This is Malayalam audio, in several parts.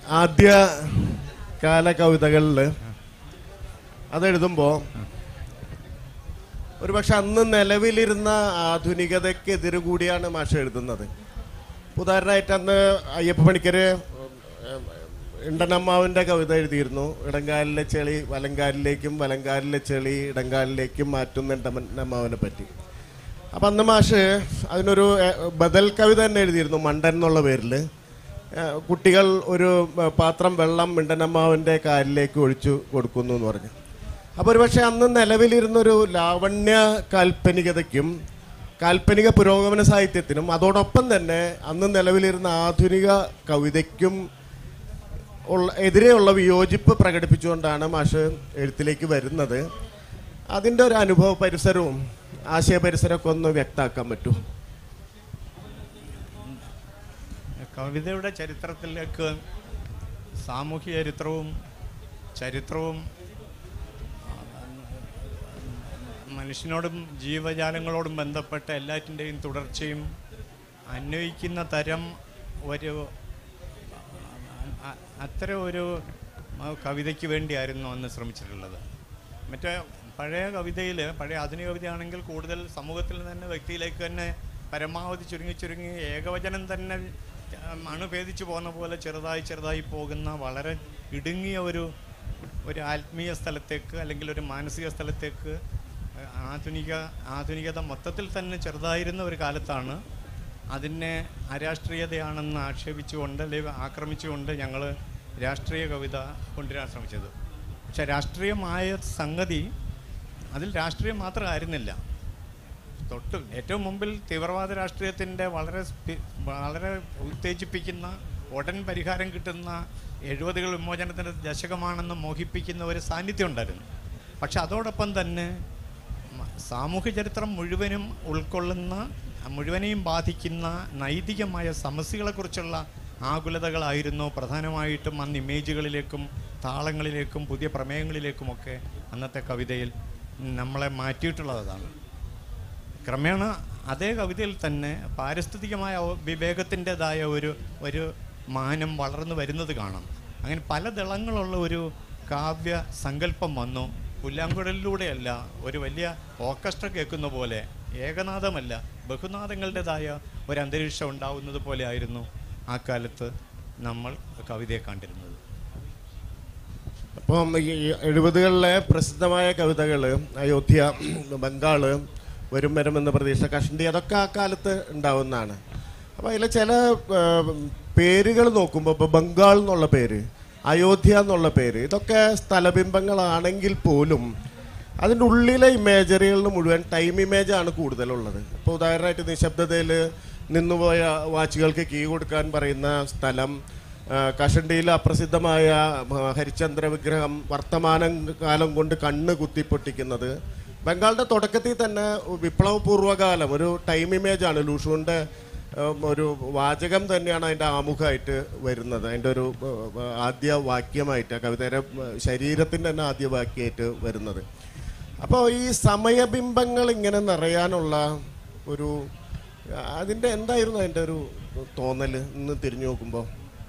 ആദ്യ കാല കവിതകളിൽ അതെഴുതുമ്പോൾ ഒരുപക്ഷെ അന്ന് നിലവിലിരുന്ന ആധുനികതയ്ക്കെതിരെ കൂടിയാണ് മാഷ എഴുതുന്നത് ഉദാഹരണമായിട്ട് അന്ന് അയ്യപ്പ പണിക്കര് ഇണ്ടനമ്മാവിൻ്റെ കവിത എഴുതിയിരുന്നു ഇടങ്കാലിലെ ചെളി വലങ്കാലിലേക്കും വലങ്കാലിലെ ചെളി ഇടങ്കാലിലേക്കും മാറ്റുന്ന ഇണ്ടനമ്മാവിനെ പറ്റി അപ്പം അന്ന് മാഷ് അതിനൊരു എ, ബദൽ കവിത തന്നെ എഴുതിയിരുന്നു മണ്ടൻ എന്നുള്ള പേരിൽ കുട്ടികൾ ഒരു ഏ, പാത്രം വെള്ളം മിണ്ടനമ്മാവിൻ്റെ കാലിലേക്ക് ഒഴിച്ചു കൊടുക്കുന്നു എന്ന് പറഞ്ഞു അപ്പോൾ ഒരുപക്ഷെ അന്ന് നിലവിലിരുന്നൊരു ലാവണ്യ കാൽപ്പനികതയ്ക്കും കാൽപ്പനിക പുരോഗമന സാഹിത്യത്തിനും അതോടൊപ്പം തന്നെ അന്ന് നിലവിലിരുന്ന ആധുനിക കവിതയ്ക്കും ഉള്ള എതിരെയുള്ള വിയോജിപ്പ് പ്രകടിപ്പിച്ചുകൊണ്ടാണ് മാഷ് എഴുത്തിലേക്ക് വരുന്നത് അതിൻ്റെ ഒരു അനുഭവ പരിസരവും ആശയ പരിസരമൊക്കെ ഒന്ന് വ്യക്തമാക്കാൻ പറ്റുമോ കവിതയുടെ ചരിത്രത്തിലേക്ക് സാമൂഹ്യ ചരിത്രവും ചരിത്രവും മനുഷ്യനോടും ജീവജാലങ്ങളോടും ബന്ധപ്പെട്ട എല്ലാറ്റിൻ്റെയും തുടർച്ചയും അന്വയിക്കുന്ന തരം ഒരു അ- അത്തരം ഒരു ആ, കവിതയ്ക്ക് വേണ്ടിയായിരുന്നു അന്ന് ശ്രമിച്ചിട്ടുള്ളത് മറ്റേ പഴയ കവിതയിൽ പഴയ ആധുനിക കവിതയാണെങ്കിൽ കൂടുതൽ സമൂഹത്തിൽ തന്നെ വ്യക്തിയിലേക്ക് തന്നെ പരമാവധി ചുരുങ്ങി ചുരുങ്ങി ഏകവചനം തന്നെ ഉം, അണുഭേദിച്ചു പോകുന്ന പോലെ ചെറുതായി ചെറുതായി പോകുന്ന വളരെ ഇടുങ്ങിയ ഒരു ഒരു ആത്മീയ സ്ഥലത്തേക്ക് അല്ലെങ്കിൽ ഒരു മാനസിക സ്ഥലത്തേക്ക് ഏഹ്, ആധുനിക ആധുനികത മൊത്തത്തിൽ തന്നെ ചെറുതായിരുന്ന ഒരു കാലത്താണ് അതിനെ അരാഷ്ട്രീയതയാണെന്ന് ആക്ഷേപിച്ചുകൊണ്ട് അല്ലെങ്കിൽ ആക്രമിച്ചുകൊണ്ട് ഞങ്ങൾ രാഷ്ട്രീയ കവിത കൊണ്ടുവരാൻ ശ്രമിച്ചത് പക്ഷെ രാഷ്ട്രീയമായ സംഗതി അതിൽ രാഷ്ട്രീയം മാത്രമായിരുന്നില്ല തൊട്ട് ഏറ്റവും മുമ്പിൽ തീവ്രവാദ രാഷ്ട്രീയത്തിൻ്റെ വളരെ സ്പി- വളരെ ഉത്തേജിപ്പിക്കുന്ന ഉടൻ പരിഹാരം കിട്ടുന്ന എഴുപതുകൾ വിമോചനത്തിൻ്റെ ദശകമാണെന്ന് മോഹിപ്പിക്കുന്ന ഒരു സാന്നിധ്യം ഉണ്ടായിരുന്നു പക്ഷെ അതോടൊപ്പം തന്നെ മ- സാമൂഹ്യ ചരിത്രം മുഴുവനും ഉൾക്കൊള്ളുന്ന മുഴുവനെയും ബാധിക്കുന്ന നൈതികമായ സമസ്യകളെക്കുറിച്ചുള്ള ആകുലതകളായിരുന്നു പ്രധാനമായിട്ടും അന്ന് ഇമേജുകളിലേക്കും താളങ്ങളിലേക്കും പുതിയ പ്രമേയങ്ങളിലേക്കുമൊക്കെ അന്നത്തെ കവിതയിൽ നമ്മളെ മാറ്റിയിട്ടുള്ളത് അതാണ് ക്രമേണ അതേ കവിതയിൽ തന്നെ പാരിസ്ഥിതികമായ ഒ- വിവേകത്തിൻ്റെതായ ഒരു ഒരു മാനം വളർന്നു വരുന്നത് കാണാം അങ്ങനെ പല ദളങ്ങളുള്ള ഒരു കാവ്യ സങ്കല്പം വന്നു പുല്ലാങ്കുഴലിലൂടെയല്ല ഒരു വലിയ ഓർക്കസ്ട്ര കേൾക്കുന്ന പോലെ ഏകനാദമല്ല ബഹുനാദങ്ങളുടേതായ ഒരു അന്തരീക്ഷം ഉണ്ടാവുന്നത് പോലെ ആയിരുന്നു ആ കാലത്ത് നമ്മൾ കവിതയെ കണ്ടിരുന്നത് അപ്പം ഈ എഴുപതുകളിലെ പ്രസിദ്ധമായ കവിതകൾ അയോധ്യ ബംഗാള് വരും വരും എന്ന പ്രതീക്ഷ കഷണ്ടി അതൊക്കെ ആ കാലത്ത് ഉണ്ടാവുന്നതാണ് അപ്പോൾ അതിലെ ചില പേരുകൾ നോക്കുമ്പോൾ ഇപ്പോൾ ബംഗാൾ എന്നുള്ള പേര് അയോധ്യ എന്നുള്ള പേര് ഇതൊക്കെ സ്ഥലബിംബങ്ങളാണെങ്കിൽ പോലും അതിൻ്റെ ഉള്ളിലെ ഇമേജറികളിൽ മുഴുവൻ ടൈം ഇമേജാണ് കൂടുതലുള്ളത് ഇപ്പോൾ ഉദാഹരണമായിട്ട് നിശബ്ദതയിൽ നിന്നുപോയ വാച്ചുകൾക്ക് കീ കൊടുക്കാൻ പറയുന്ന സ്ഥലം ആ, കഷണ്ടിയിലെ അപ്രസിദ്ധമായ ആ, ഹരിചന്ദ്ര വിഗ്രഹം വർത്തമാനം കാലം കൊണ്ട് കണ്ണ് കുത്തിപ്പൊട്ടിക്കുന്നത് ബംഗാളിന്റെ തുടക്കത്തിൽ തന്നെ വിപ്ലവപൂർവ്വകാലം ഒരു ടൈം ഇമേജാണ് ലൂഷുവിൻ്റെ ഒരു വാചകം തന്നെയാണ് അതിൻ്റെ ആമുഖമായിട്ട് വരുന്നത് അതിൻ്റെ ഒരു ആ, ആദ്യ വാക്യമായിട്ട് ആ കവിതയുടെ ശരീരത്തിൻ്റെ തന്നെ ആദ്യ വാക്യമായിട്ട് വരുന്നത് അപ്പോൾ ഈ സമയബിംബങ്ങൾ ഇങ്ങനെ നിറയാനുള്ള ഒരു അതിൻ്റെ എന്തായിരുന്നു അതിൻ്റെ ഒരു തോന്നൽ ഇന്ന് തിരിഞ്ഞു നോക്കുമ്പോൾ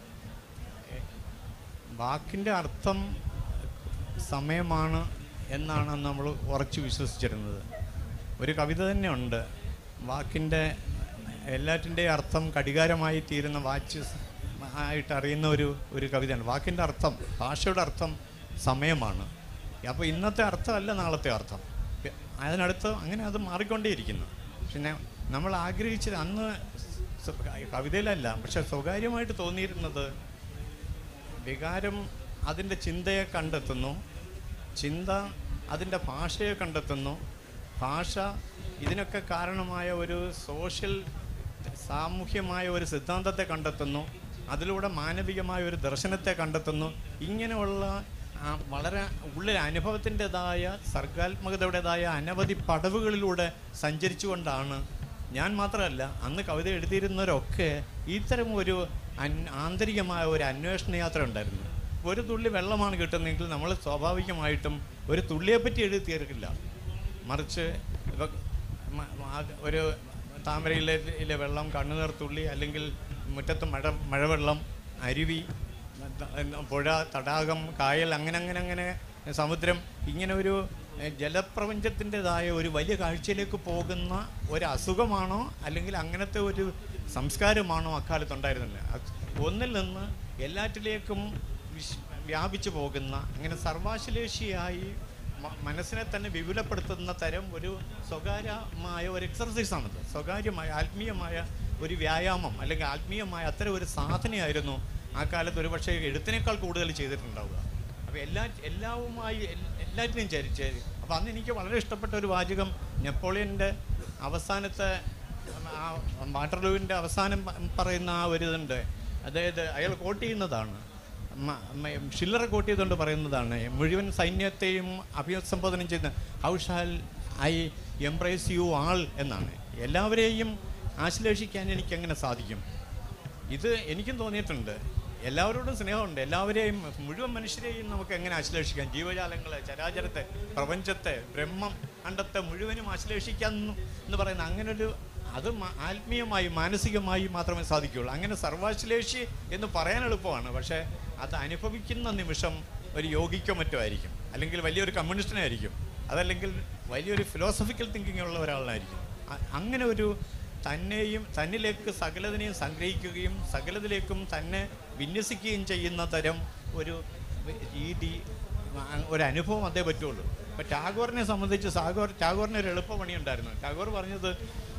വാക്കിൻ്റെ അർത്ഥം സമയമാണ് എന്നാണ് നമ്മൾ ഉറച്ചു വിശ്വസിച്ചിരുന്നത് ഒരു കവിത തന്നെ ഉണ്ട് വാക്കിൻ്റെ എല്ലാറ്റിൻ്റെയും അർത്ഥം കടികാരമായി തീരുന്ന വാച്ച് ആയിട്ട് അറിയുന്ന ഒരു ഒരു കവിതയാണ് വാക്കിൻ്റെ അർത്ഥം ഭാഷയുടെ അർത്ഥം സമയമാണ് അപ്പോൾ ഇന്നത്തെ അർത്ഥമല്ല നാളത്തെ അർത്ഥം അതിനടുത്ത് അങ്ങനെ അത് മാറിക്കൊണ്ടേയിരിക്കുന്നു പിന്നെ നമ്മൾ ആഗ്രഹിച്ചത് അന്ന് സ്വ- കവിതയിലല്ല പക്ഷെ സ്വകാര്യമായിട്ട് തോന്നിയിരുന്നത് വികാരം അതിൻ്റെ ചിന്തയെ കണ്ടെത്തുന്നു ചിന്ത അതിൻ്റെ ഭാഷയെ കണ്ടെത്തുന്നു ഭാഷ ഇതിനൊക്കെ കാരണമായ ഒരു സോഷ്യൽ സാമൂഹ്യമായ ഒരു സിദ്ധാന്തത്തെ കണ്ടെത്തുന്നു അതിലൂടെ മാനവികമായ ഒരു ദർശനത്തെ കണ്ടെത്തുന്നു ഇങ്ങനെയുള്ള ആ, വളരെ ഉള്ളിൽ അനുഭവത്തിൻ്റെതായ സർഗാത്മകതയുടേതായ അനവധി പടവുകളിലൂടെ സഞ്ചരിച്ചുകൊണ്ടാണ് ഞാൻ മാത്രമല്ല അന്ന് കവിത എഴുതിയിരുന്നവരൊക്കെ ഇത്തരം ഒരു അൻ- ആന്തരികമായ ഒരു അന്വേഷണ യാത്ര ഉണ്ടായിരുന്നു ഒരു തുള്ളി വെള്ളമാണ് കിട്ടുന്നതെങ്കിൽ നമ്മൾ സ്വാഭാവികമായിട്ടും ഒരു തുള്ളിയെപ്പറ്റി എഴുതി തീർക്കില്ല മറിച്ച് ഇപ്പം മ- ആ- ഒരു താമരയിലെ ഇലെ വെള്ളം കണ്ണുനീർ തുള്ളി അല്ലെങ്കിൽ മുറ്റത്ത് മഴ മഴവെള്ളം അരുവി പുഴ തടാകം കായൽ അങ്ങനെ അങ്ങനെ അങ്ങനെ സമുദ്രം ഇങ്ങനെ ഒരു എഹ്, ജലപ്രപഞ്ചത്തിൻ്റെതായ ഒരു വലിയ കാഴ്ചയിലേക്ക് പോകുന്ന ഒരു അസുഖമാണോ അല്ലെങ്കിൽ അങ്ങനത്തെ ഒരു സംസ്കാരമാണോ അക്കാലത്തുണ്ടായിരുന്നില്ല അത് ഒന്നിൽ നിന്ന് എല്ലാറ്റിലേക്കും വിശ് വ്യാപിച്ചു പോകുന്ന അങ്ങനെ സർവാശ്ലേഷിയായി മ- മനസ്സിനെ തന്നെ വിപുലപ്പെടുത്തുന്ന തരം ഒരു സ്വകാര്യമായ ഒരു എക്സർസൈസാണത് സ്വകാര്യമായ ആത്മീയമായ ഒരു വ്യായാമം അല്ലെങ്കിൽ ആത്മീയമായ അത്തരം ഒരു സാധനയായിരുന്നു ആ കാലത്ത് ഒരു പക്ഷേ എഴുത്തിനേക്കാൾ കൂടുതൽ ചെയ്തിട്ടുണ്ടാവുക അപ്പോൾ എല്ലാ എല്ലാവുമായി എൽ- എല്ലാറ്റിനെയും ചരിച്ച് അപ്പോൾ അന്ന് എനിക്ക് വളരെ ഇഷ്ടപ്പെട്ട ഒരു വാചകം നെപ്പോളിയൻ്റെ അവസാനത്തെ ആ വാട്ടർലൂവിൻ്റെ അവസാനം പ- പറയുന്ന ആ ഒരു ഇതുണ്ട് അതായത് അയാൾ കോട്ട് ചെയ്യുന്നതാണ് മ- മ- ഷില്ലറെ കോട്ട് ചെയ്തുകൊണ്ട് പറയുന്നതാണ് മുഴുവൻ സൈന്യത്തെയും അഭിസംബോധന ചെയ്യുന്ന how shall I embrace you all എന്നാണ് എല്ലാവരെയും ആശ്ലേഷിക്കാൻ എനിക്ക് എങ്ങനെ സാധിക്കും ഇത് എനിക്കും തോന്നിയിട്ടുണ്ട് എല്ലാവരോടും സ്നേഹമുണ്ട് എല്ലാവരെയും മുഴുവൻ മനുഷ്യരെയും നമുക്ക് എങ്ങനെ ആശ്ലേഷിക്കാം ജീവജാലങ്ങളെ ചരാചരത്തെ പ്രപഞ്ചത്തെ ബ്രഹ്മം അണ്ടത്തെ മുഴുവനും ആശ്ലേഷിക്കാം എന്ന് എന്ന് പറയുന്ന അങ്ങനെ ഒരു അത് മ- ആത്മീയമായി മാനസികമായി മാത്രമേ സാധിക്കുകയുള്ളൂ അങ്ങനെ സർവാശ്ലേഷി എന്ന് പറയാൻ എളുപ്പമാണ് പക്ഷേ അത് അനുഭവിക്കുന്ന നിമിഷം ഒരു യോഗിക്കോ മറ്റോ ആയിരിക്കും അല്ലെങ്കിൽ വലിയൊരു കമ്മ്യൂണിസ്റ്റിനായിരിക്കും അതല്ലെങ്കിൽ വലിയൊരു ഫിലോസഫിക്കൽ തിങ്കിങ് ഉള്ള ഒരാളായിരിക്കും അ- അങ്ങനെ ഒരു തന്നെയും തന്നിലേക്ക് സകലതിനെയും സംഗ്രഹിക്കുകയും സകലതിലേക്കും തന്നെ വിന്യസിക്കുകയും ചെയ്യുന്ന തരം ഒരു രീതി ആ- ഒരു അനുഭവം അതേ പറ്റുള്ളൂ ഇപ്പം ടാഗോറിനെ സംബന്ധിച്ച് സാഗോർ ടാഗോറിന് ഒരു എളുപ്പപണി ഉണ്ടായിരുന്നു ടാഗോർ പറഞ്ഞത്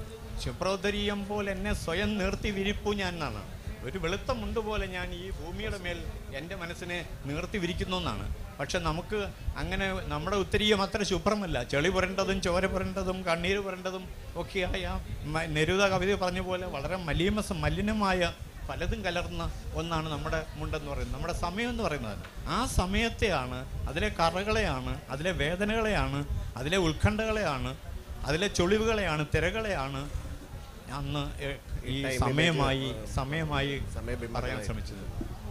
ശുപ്രോദരീയം പോലെ എന്നെ സ്വയം നിർത്തി വിരിപ്പു ഞാൻ എന്നാണ് ഒരു വെളുത്ത മുണ്ട് പോലെ ഞാൻ ഈ ഭൂമിയുടെ മേൽ എൻ്റെ മനസ്സിനെ നിർത്തി വിരിക്കുന്നു എന്നാണ് പക്ഷെ നമുക്ക് അങ്ങനെ നമ്മുടെ ഉത്തരീയം അത്ര ശുഭ്രമല്ല ചെളി പുരണ്ടതും ചോര പുരണ്ടതും കണ്ണീര് പുരണ്ടതും ഒക്കെയായ മ- നെരുത കവിത പറഞ്ഞ പോലെ വളരെ മലീമസ മലിനമായ പലതും കലർന്ന ഒന്നാണ് നമ്മുടെ മുണ്ടെന്ന് പറയുന്നത് നമ്മുടെ സമയം എന്ന് പറയുന്നത് ആ സമയത്തെയാണ് അതിലെ കറകളെയാണ് അതിലെ വേദനകളെയാണ് അതിലെ ഉത്കണ്ഠകളെയാണ് അതിലെ ചൊളിവുകളെയാണ് തിരകളെയാണ് അന്ന് എ- ഈ Time സമയമായി image, സമയമായി സമയബിംബങ്ങളായി. പറയാൻ ശ്രമിച്ചത്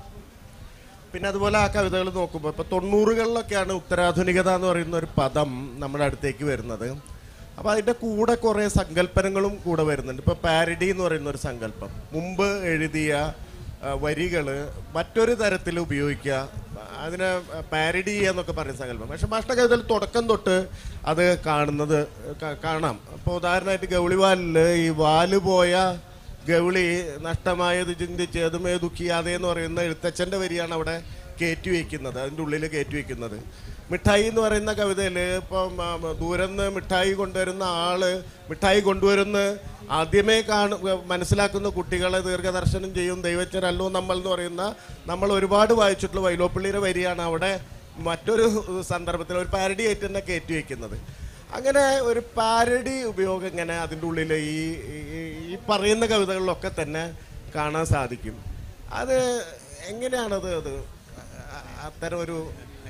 പിന്നെ അതുപോലെ ആ കവിതകൾ നോക്കുമ്പോൾ ഇപ്പോൾ തൊണ്ണൂറുകളിലൊക്കെയാണ് ഉത്തരാധുനികത എന്ന് പറയുന്ന ഒരു പദം നമ്മുടെ അടുത്തേക്ക് വരുന്നത് അപ്പോൾ അതിൻ്റെ കൂടെ കുറേ സങ്കല്പനങ്ങളും കൂടെ വരുന്നുണ്ട് ഇപ്പോൾ പാരഡി എന്ന് പറയുന്ന ഒരു സങ്കല്പം മുമ്പ് എഴുതിയ വരികൾ മറ്റൊരു തരത്തിൽ ഉപയോഗിക്കുക അതിനെ പാരഡി എന്നൊക്കെ പറയുന്ന സങ്കല്പം പക്ഷെ മാഷ്ട കവിതയിൽ തുടക്കം തൊട്ട് അത് കാണുന്നത് ക- കാണാം അപ്പോൾ ഉദാഹരണമായിട്ട് ഗൗളിവാലിൽ ഈ വാല് പോയ ഗൗളി നഷ്ടമായത് ചിന്തിച്ച് അതുമേ ദുഃഖിയാതെ എന്ന് പറയുന്ന എഴുത്തച്ഛൻ്റെ വരിയാണ് അവിടെ കയറ്റി വയ്ക്കുന്നത് അതിൻ്റെ ഉള്ളിൽ കയറ്റി വയ്ക്കുന്നത് മിഠായി എന്ന് പറയുന്ന കവിതയിൽ ഇപ്പം ആ, ദൂരന്ന് മിഠായി കൊണ്ടുവരുന്ന ആള് മിഠായി കൊണ്ടുവരുന്ന ആദ്യമേ കാണു മനസ്സിലാക്കുന്ന കുട്ടികളെ ദീർഘദർശനം ചെയ്യും ദൈവജ്ഞരല്ലോ നമ്മൾ എന്ന് പറയുന്ന നമ്മൾ ഒരുപാട് വായിച്ചിട്ടുള്ള വൈലോപ്പള്ളിയുടെ വരിയാണ് അവിടെ മറ്റൊരു സന്ദർഭത്തിൽ ഒരു പാരഡി ആയിട്ട് തന്നെ കയറ്റി വയ്ക്കുന്നത് അങ്ങനെ ഒരു പാരഡി ഉപയോഗം ഇങ്ങനെ അതിൻ്റെ ഉള്ളിൽ ഈ ഈ- ഈ പറയുന്ന കവിതകളിലൊക്കെ തന്നെ കാണാൻ സാധിക്കും അത് എങ്ങനെയാണത് അത് അ- അത്തരം ഒരു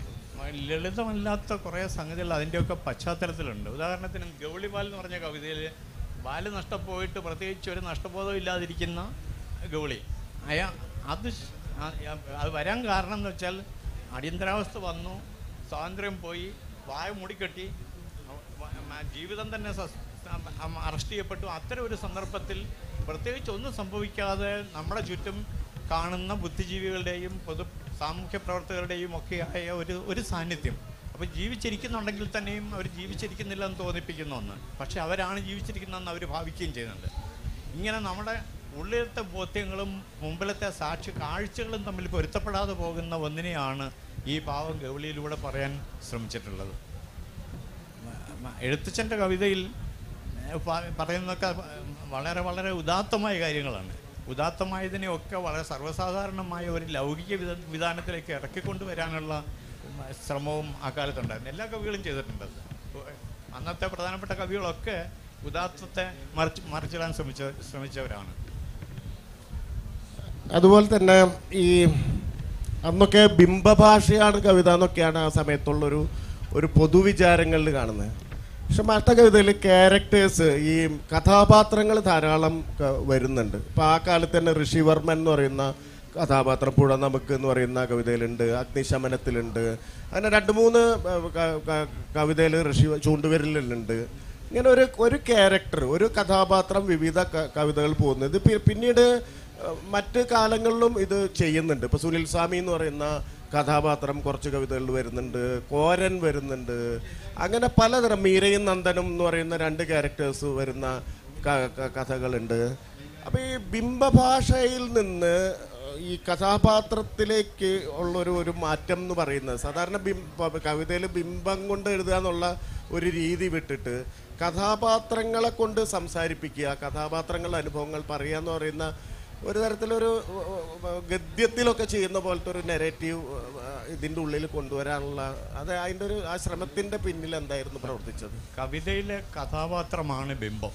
ലളിതമല്ലാത്ത കുറേ സംഗതികൾ അതിൻ്റെയൊക്കെ പശ്ചാത്തലത്തിലുണ്ട് ഉദാഹരണത്തിന് ഗൗളിബാൽ എന്ന് പറഞ്ഞ കവിതയിൽ ബാല് നഷ്ടപ്പോയിട്ട് പ്രത്യേകിച്ച് ഒരു നഷ്ടബോധം ഇല്ലാതിരിക്കുന്ന ഗൗളി അയാ അത് ശ്- ആ- ആ- അത് വരാൻ കാരണം എന്ന് വെച്ചാൽ അടിയന്തരാവസ്ഥ വന്നു സ്വാതന്ത്ര്യം പോയി വായ മൂടിക്കെട്ടി വ- മ- ജീവിതം തന്നെ അറസ്റ്റ് ചെയ്യപ്പെട്ടു അത്തരം ഒരു സന്ദർഭത്തിൽ പ്രത്യേകിച്ച് ഒന്നും സംഭവിക്കാതെ നമ്മുടെ ചുറ്റും കാണുന്ന ബുദ്ധിജീവികളുടെയും പൊതു സാമൂഹ്യ പ്രവർത്തകരുടെയും ഒക്കെയായ ഒരു ഒരു സാന്നിധ്യം അപ്പോൾ ജീവിച്ചിരിക്കുന്നുണ്ടെങ്കിൽ തന്നെയും അവർ ജീവിച്ചിരിക്കുന്നില്ല എന്ന് തോന്നിപ്പിക്കുന്ന ഒന്ന് പക്ഷെ അവരാണ് ജീവിച്ചിരിക്കുന്നതെന്ന് അവർ ഭാവിക്കുകയും ചെയ്യുന്നുണ്ട് ഇങ്ങനെ നമ്മുടെ ഉള്ളിലത്തെ ബോധ്യങ്ങളും മുമ്പിലത്തെ സാക്ഷി കാഴ്ചകളും തമ്മിൽ പൊരുത്തപ്പെടാതെ പോകുന്ന ഒന്നിനെയാണ് ഈ പാവം ഗൗളിയിലൂടെ പറയാൻ ശ്രമിച്ചിട്ടുള്ളത് മ- എഴുത്തച്ഛൻ്റെ കവിതയിൽ ഏഹ്, പ- പറയുന്നതൊക്കെ വളരെ വളരെ ഉദാത്തമായ കാര്യങ്ങളാണ് ഉദാത്തമായതിനെയൊക്കെ വളരെ സർവ്വസാധാരണമായ ഒരു ലൗകിക വിധ വിധാനത്തിലേക്ക് ഇറക്കിക്കൊണ്ടുവരാനുള്ള ഉം, ശ്രമവും ആ കാലത്തുണ്ടായിരുന്നു എല്ലാ കവികളും ചെയ്തിട്ടുണ്ട് അത്. അന്നത്തെ പ്രധാനപ്പെട്ട കവികളൊക്കെ ഉദാത്തത്തെ മറിച്ച് മറിച്ചിടാൻ ശ്രമിച്ച ശ്രമിച്ചവരാണ് അതുപോലെ തന്നെ ഈ അന്നൊക്കെ ബിംബഭാഷയാണ് കവിത എന്നൊക്കെയാണ് ആ സമയത്തുള്ളൊരു ഒരു പൊതുവിചാരങ്ങളിൽ കാണുന്നത് പക്ഷെ മറ്റ കവിതയിൽ ക്യാരക്ടേഴ്സ് ഈ കഥാപാത്രങ്ങൾ ധാരാളം ക- വരുന്നുണ്ട് ഇപ്പം ആ കാലത്ത് തന്നെ ഋഷിവർമ്മൻ എന്ന് പറയുന്ന കഥാപാത്രം പുഴ നമുക്ക് എന്ന് പറയുന്ന കവിതയിലുണ്ട് അഗ്നിശമനത്തിലുണ്ട് അങ്ങനെ രണ്ട് മൂന്ന് കവിതയിൽ ഋഷി ചൂണ്ടുവിരലിലുണ്ട് ഇങ്ങനെ ഒരു ഒരു ക്യാരക്ടർ ഒരു കഥാപാത്രം വിവിധ ക- കവിതകൾ പോകുന്നത് പി- പിന്നീട് ഏഹ്, മറ്റ് കാലങ്ങളിലും ഇത് ചെയ്യുന്നുണ്ട് ഇപ്പോൾ സുനിൽ സ്വാമി എന്ന് പറയുന്ന കഥാപാത്രം കുറച്ച് കവിതകളിൽ വരുന്നുണ്ട് കോരൻ വരുന്നുണ്ട് അങ്ങനെ പലതരം മീരയും നന്ദനും എന്ന് പറയുന്ന രണ്ട് ക്യാരക്ടേഴ്സ് വരുന്ന ക- ക- കഥകളുണ്ട് അപ്പോൾ ഈ ബിംബഭാഷയിൽ നിന്ന് ഈ കഥാപാത്രത്തിലേക്ക് ഉള്ളൊരു ഒരു മാറ്റം എന്ന് പറയുന്നത് സാധാരണ ബിംബ കവിതയിൽ ബിംബം കൊണ്ട് എഴുതുക എന്നുള്ള ഒരു രീതി വിട്ടിട്ട് കഥാപാത്രങ്ങളെ കൊണ്ട് സംസാരിപ്പിക്കുക കഥാപാത്രങ്ങളുടെ അനുഭവങ്ങൾ പറയുക എന്ന് പറയുന്ന ഒരു തരത്തിലൊരു ഏഹ്, ഗദ്യത്തിലൊക്കെ ചെയ്യുന്ന പോലത്തെ ഒരു നെറേറ്റീവ് ഇതിൻ്റെ ഉള്ളിൽ കൊണ്ടുവരാനുള്ള അത് അതിൻ്റെ ഒരു ആ ശ്രമത്തിൻ്റെ പിന്നിൽ എന്തായിരുന്നു പ്രവർത്തിച്ചത് കവിതയിലെ കഥാപാത്രമാണ് ബിംബം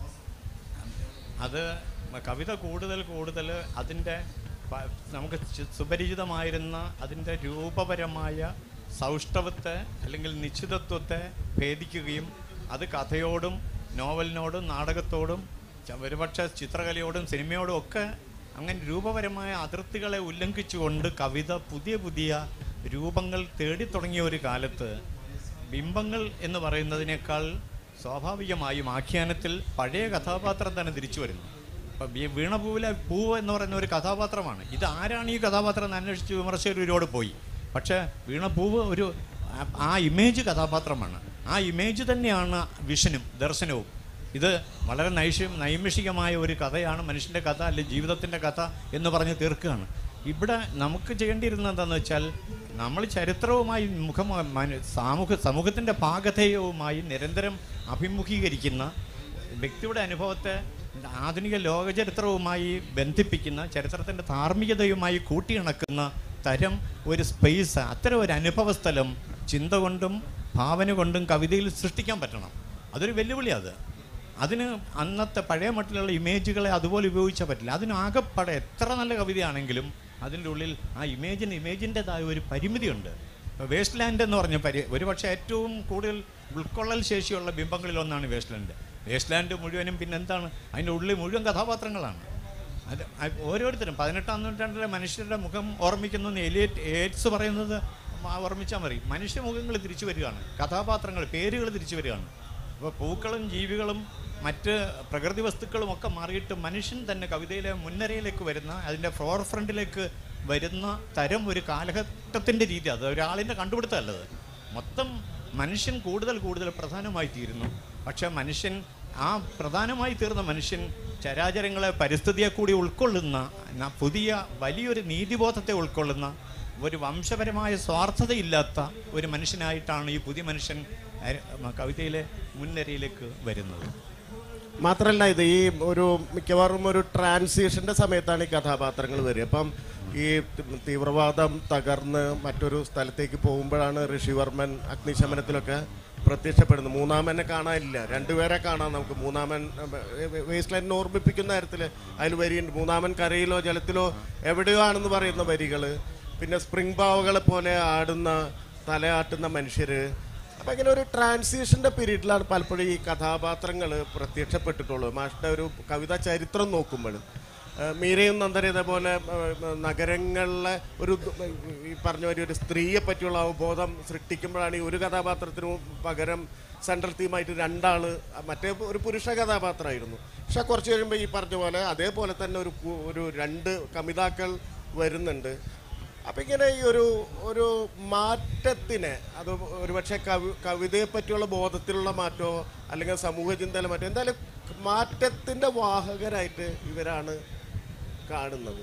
അത് കവിത കൂടുതൽ കൂടുതൽ അതിൻ്റെ പ- നമുക്ക് ചി- സുപരിചിതമായിരുന്ന അതിൻ്റെ രൂപപരമായ സൗഷ്ഠവത്തെ അല്ലെങ്കിൽ നിശ്ചിതത്വത്തെ ഭേദിക്കുകയും അത് കഥയോടും നോവലിനോടും നാടകത്തോടും ച- ഒരുപക്ഷെ ചിത്രകലയോടും സിനിമയോടും ഒക്കെ അങ്ങനെ രൂപപരമായ അതിർത്തികളെ ഉല്ലംഘിച്ചുകൊണ്ട് കവിത പുതിയ പുതിയ രൂപങ്ങൾ തേടിത്തുടങ്ങിയ ഒരു കാലത്ത് ബിംബങ്ങൾ എന്ന് പറയുന്നതിനേക്കാൾ സ്വാഭാവികമായും ആഖ്യാനത്തിൽ പഴയ കഥാപാത്രം തന്നെ തിരിച്ചു വരുന്നു ഇപ്പം ഈ വീണപൂവിലെ പൂവ് എന്ന് പറയുന്ന ഒരു കഥാപാത്രമാണ് ഇത് ആരാണ് ഈ കഥാപാത്രം എന്ന് അന്വേഷിച്ച് വിമർശകർ ഒരുപാട് പോയി പക്ഷേ വീണപൂവ് ഒരു ആ- ആ ഇമേജ് കഥാപാത്രമാണ് ആ ഇമേജ് തന്നെയാണ് വിഷനും ദർശനവും ഇത് വളരെ നൈഷ്യം നൈമിഷികമായ ഒരു കഥയാണ് മനുഷ്യൻ്റെ കഥ അല്ലെങ്കിൽ ജീവിതത്തിൻ്റെ കഥ എന്ന് പറഞ്ഞ് തീർക്കുകയാണ് ഇവിടെ നമുക്ക് ചെയ്യേണ്ടിയിരുന്നത് എന്താണെന്ന് വെച്ചാൽ നമ്മൾ ചരിത്രവുമായി മുഖം മന- സാമൂഹ സമൂഹത്തിൻ്റെ പാകധേയവുമായി നിരന്തരം അഭിമുഖീകരിക്കുന്ന വ്യക്തിയുടെ അനുഭവത്തെ ആധുനിക ലോകചരിത്രവുമായി ബന്ധിപ്പിക്കുന്ന ചരിത്രത്തിൻ്റെ ധാർമ്മികതയുമായി കൂട്ടിയിണക്കുന്ന തരം ഒരു സ്പേസ് അത്തരം ഒരു അനുഭവ സ്ഥലം ചിന്ത കൊണ്ടും ഭാവന കൊണ്ടും കവിതയിൽ സൃഷ്ടിക്കാൻ പറ്റണം അതൊരു വെല്ലുവിളിയാണ് അത് അതിന് അന്നത്തെ പഴയ മട്ടിലുള്ള ഇമേജുകളെ അതുപോലെ ഉപയോഗിച്ചാൽ പറ്റില്ല അതിന് ആകെപ്പാടെ എത്ര നല്ല കവിതയാണെങ്കിലും അതിൻ്റെ ഉള്ളിൽ ആ ഇമേജിന് ഇമേജിൻ്റെതായ ഒരു പരിമിതിയുണ്ട് വേസ്റ്റ് ലാൻഡ് എന്ന് പറഞ്ഞ പരി ഒരുപക്ഷെ ഏറ്റവും കൂടുതൽ ഉൾക്കൊള്ളൽ ശേഷിയുള്ള ബിംബങ്ങളിൽ ഒന്നാണ് വേസ്റ്റ് ലാൻഡ് വേസ്റ്റ് ലാൻഡ് മുഴുവനും പിന്നെ എന്താണ് അതിൻ്റെ ഉള്ളിൽ മുഴുവൻ കഥാപാത്രങ്ങളാണ് അത് അ- ഓരോരുത്തരും പതിനെട്ടാം നൂറ്റാണ്ടിലെ മനുഷ്യരുടെ മുഖം ഓർമ്മിക്കുന്നു എന്ന് എലിയറ്റ് ഏറ്റ്സ് പറയുന്നത് മ- ഓർമ്മിച്ചാൽ മതി മനുഷ്യമുഖങ്ങൾ തിരിച്ചു വരികയാണ് കഥാപാത്രങ്ങൾ പേരുകൾ തിരിച്ചു വരികയാണ് അപ്പോൾ പൂക്കളും ജീവികളും മറ്റ് പ്രകൃതി വസ്തുക്കളും ഒക്കെ മാറിയിട്ട് മനുഷ്യൻ തന്നെ കവിതയിലെ മുൻനിരയിലേക്ക് വരുന്ന അതിൻ്റെ ഫോർ ഫ്രണ്ടിലേക്ക് വരുന്ന തരം ഒരു കാലഘട്ടത്തിൻ്റെ രീതി അത് ഒരാളിൻ്റെ കണ്ടുപിടുത്തമല്ലത് മൊത്തം മനുഷ്യൻ കൂടുതൽ കൂടുതൽ പ്രധാനമായി തീരുന്നു പക്ഷേ മനുഷ്യൻ ആ പ്രധാനമായി തീർന്ന മനുഷ്യൻ ചരാചരങ്ങളെ പരിസ്ഥിതിയെ കൂടി ഉൾക്കൊള്ളുന്ന ന- പുതിയ വലിയൊരു നീതിബോധത്തെ ഉൾക്കൊള്ളുന്ന ഒരു വംശപരമായ സ്വാർത്ഥതയില്ലാത്ത ഒരു മനുഷ്യനായിട്ടാണ് ഈ പുതിയ മനുഷ്യൻ അര- കവിതയിലെ മുൻനിരയിലേക്ക് വരുന്നത് മാത്രല്ല ഇത് ഈ ഒരു മിക്കവാറും ഒരു ട്രാൻസിഷന്റെ സമയത്താണ് ഈ കഥാപാത്രങ്ങൾ വരിക അപ്പം ഈ തി- തീവ്രവാദം തകർന്ന് മറ്റൊരു സ്ഥലത്തേക്ക് പോകുമ്പോഴാണ് ഋഷിവർമ്മൻ അഗ്നിശമനത്തിലൊക്കെ പ്രത്യക്ഷപ്പെടുന്നത് മൂന്നാമനെ കാണാനില്ല രണ്ടുപേരെ കാണാം നമുക്ക് മൂന്നാമൻ വേസ്റ്റ് ലൈൻ ഓർമ്മിപ്പിക്കുന്ന തരത്തിൽ അതിൽ വരിയുണ്ട് മൂന്നാമൻ കരയിലോ ജലത്തിലോ എവിടെയോ ആണെന്ന് പറയുന്ന വരികൾ പിന്നെ സ്പ്രിംഗ് ബാവുകളെ പോലെ ആടുന്ന തലയാട്ടുന്ന മനുഷ്യര് അപ്പൊ ഇങ്ങനെ ഒരു ട്രാൻസിഷന്റെ പീരീഡിലാണ് പലപ്പോഴും ഈ കഥാപാത്രങ്ങൾ പ്രത്യക്ഷപ്പെട്ടിട്ടുള്ളത് മാഷിന്റെ ഒരു കവിതാ ചരിത്രം നോക്കുമ്പോൾ മീരയും നന്ദന ഇതേപോലെ ഏഹ്, നഗരങ്ങളിലെ ഒരു ദ- ഈ പറഞ്ഞ പോലെ ഒരു സ്ത്രീയെ പറ്റിയുള്ള അവബോധം സൃഷ്ടിക്കുമ്പോഴാണ് ഈ ഒരു കഥാപാത്രത്തിനു പകരം സെൻട്രൽ തീമായിട്ട് രണ്ടാള് മറ്റേ ഒരു പുരുഷ കഥാപാത്രമായിരുന്നു പക്ഷെ കുറച്ച് കഴിയുമ്പോൾ ഈ പറഞ്ഞ പോലെ അതേപോലെ തന്നെ ഒരു കു- ഒരു രണ്ട് കവിതാക്കൾ വരുന്നുണ്ട് അപ്പൊ ഇങ്ങനെ ഈ ഒരു ഒരു മാറ്റത്തിനെ അത് ഒരുപക്ഷെ കവി കവിതയെ പറ്റിയുള്ള ബോധത്തിലുള്ള മാറ്റമോ അല്ലെങ്കിൽ സമൂഹ ചിന്തയിലെ മാറ്റം എന്തായാലും മാറ്റത്തിന്റെ വാഹകരായിട്ട് ഇവരാണ് കാണുന്നത്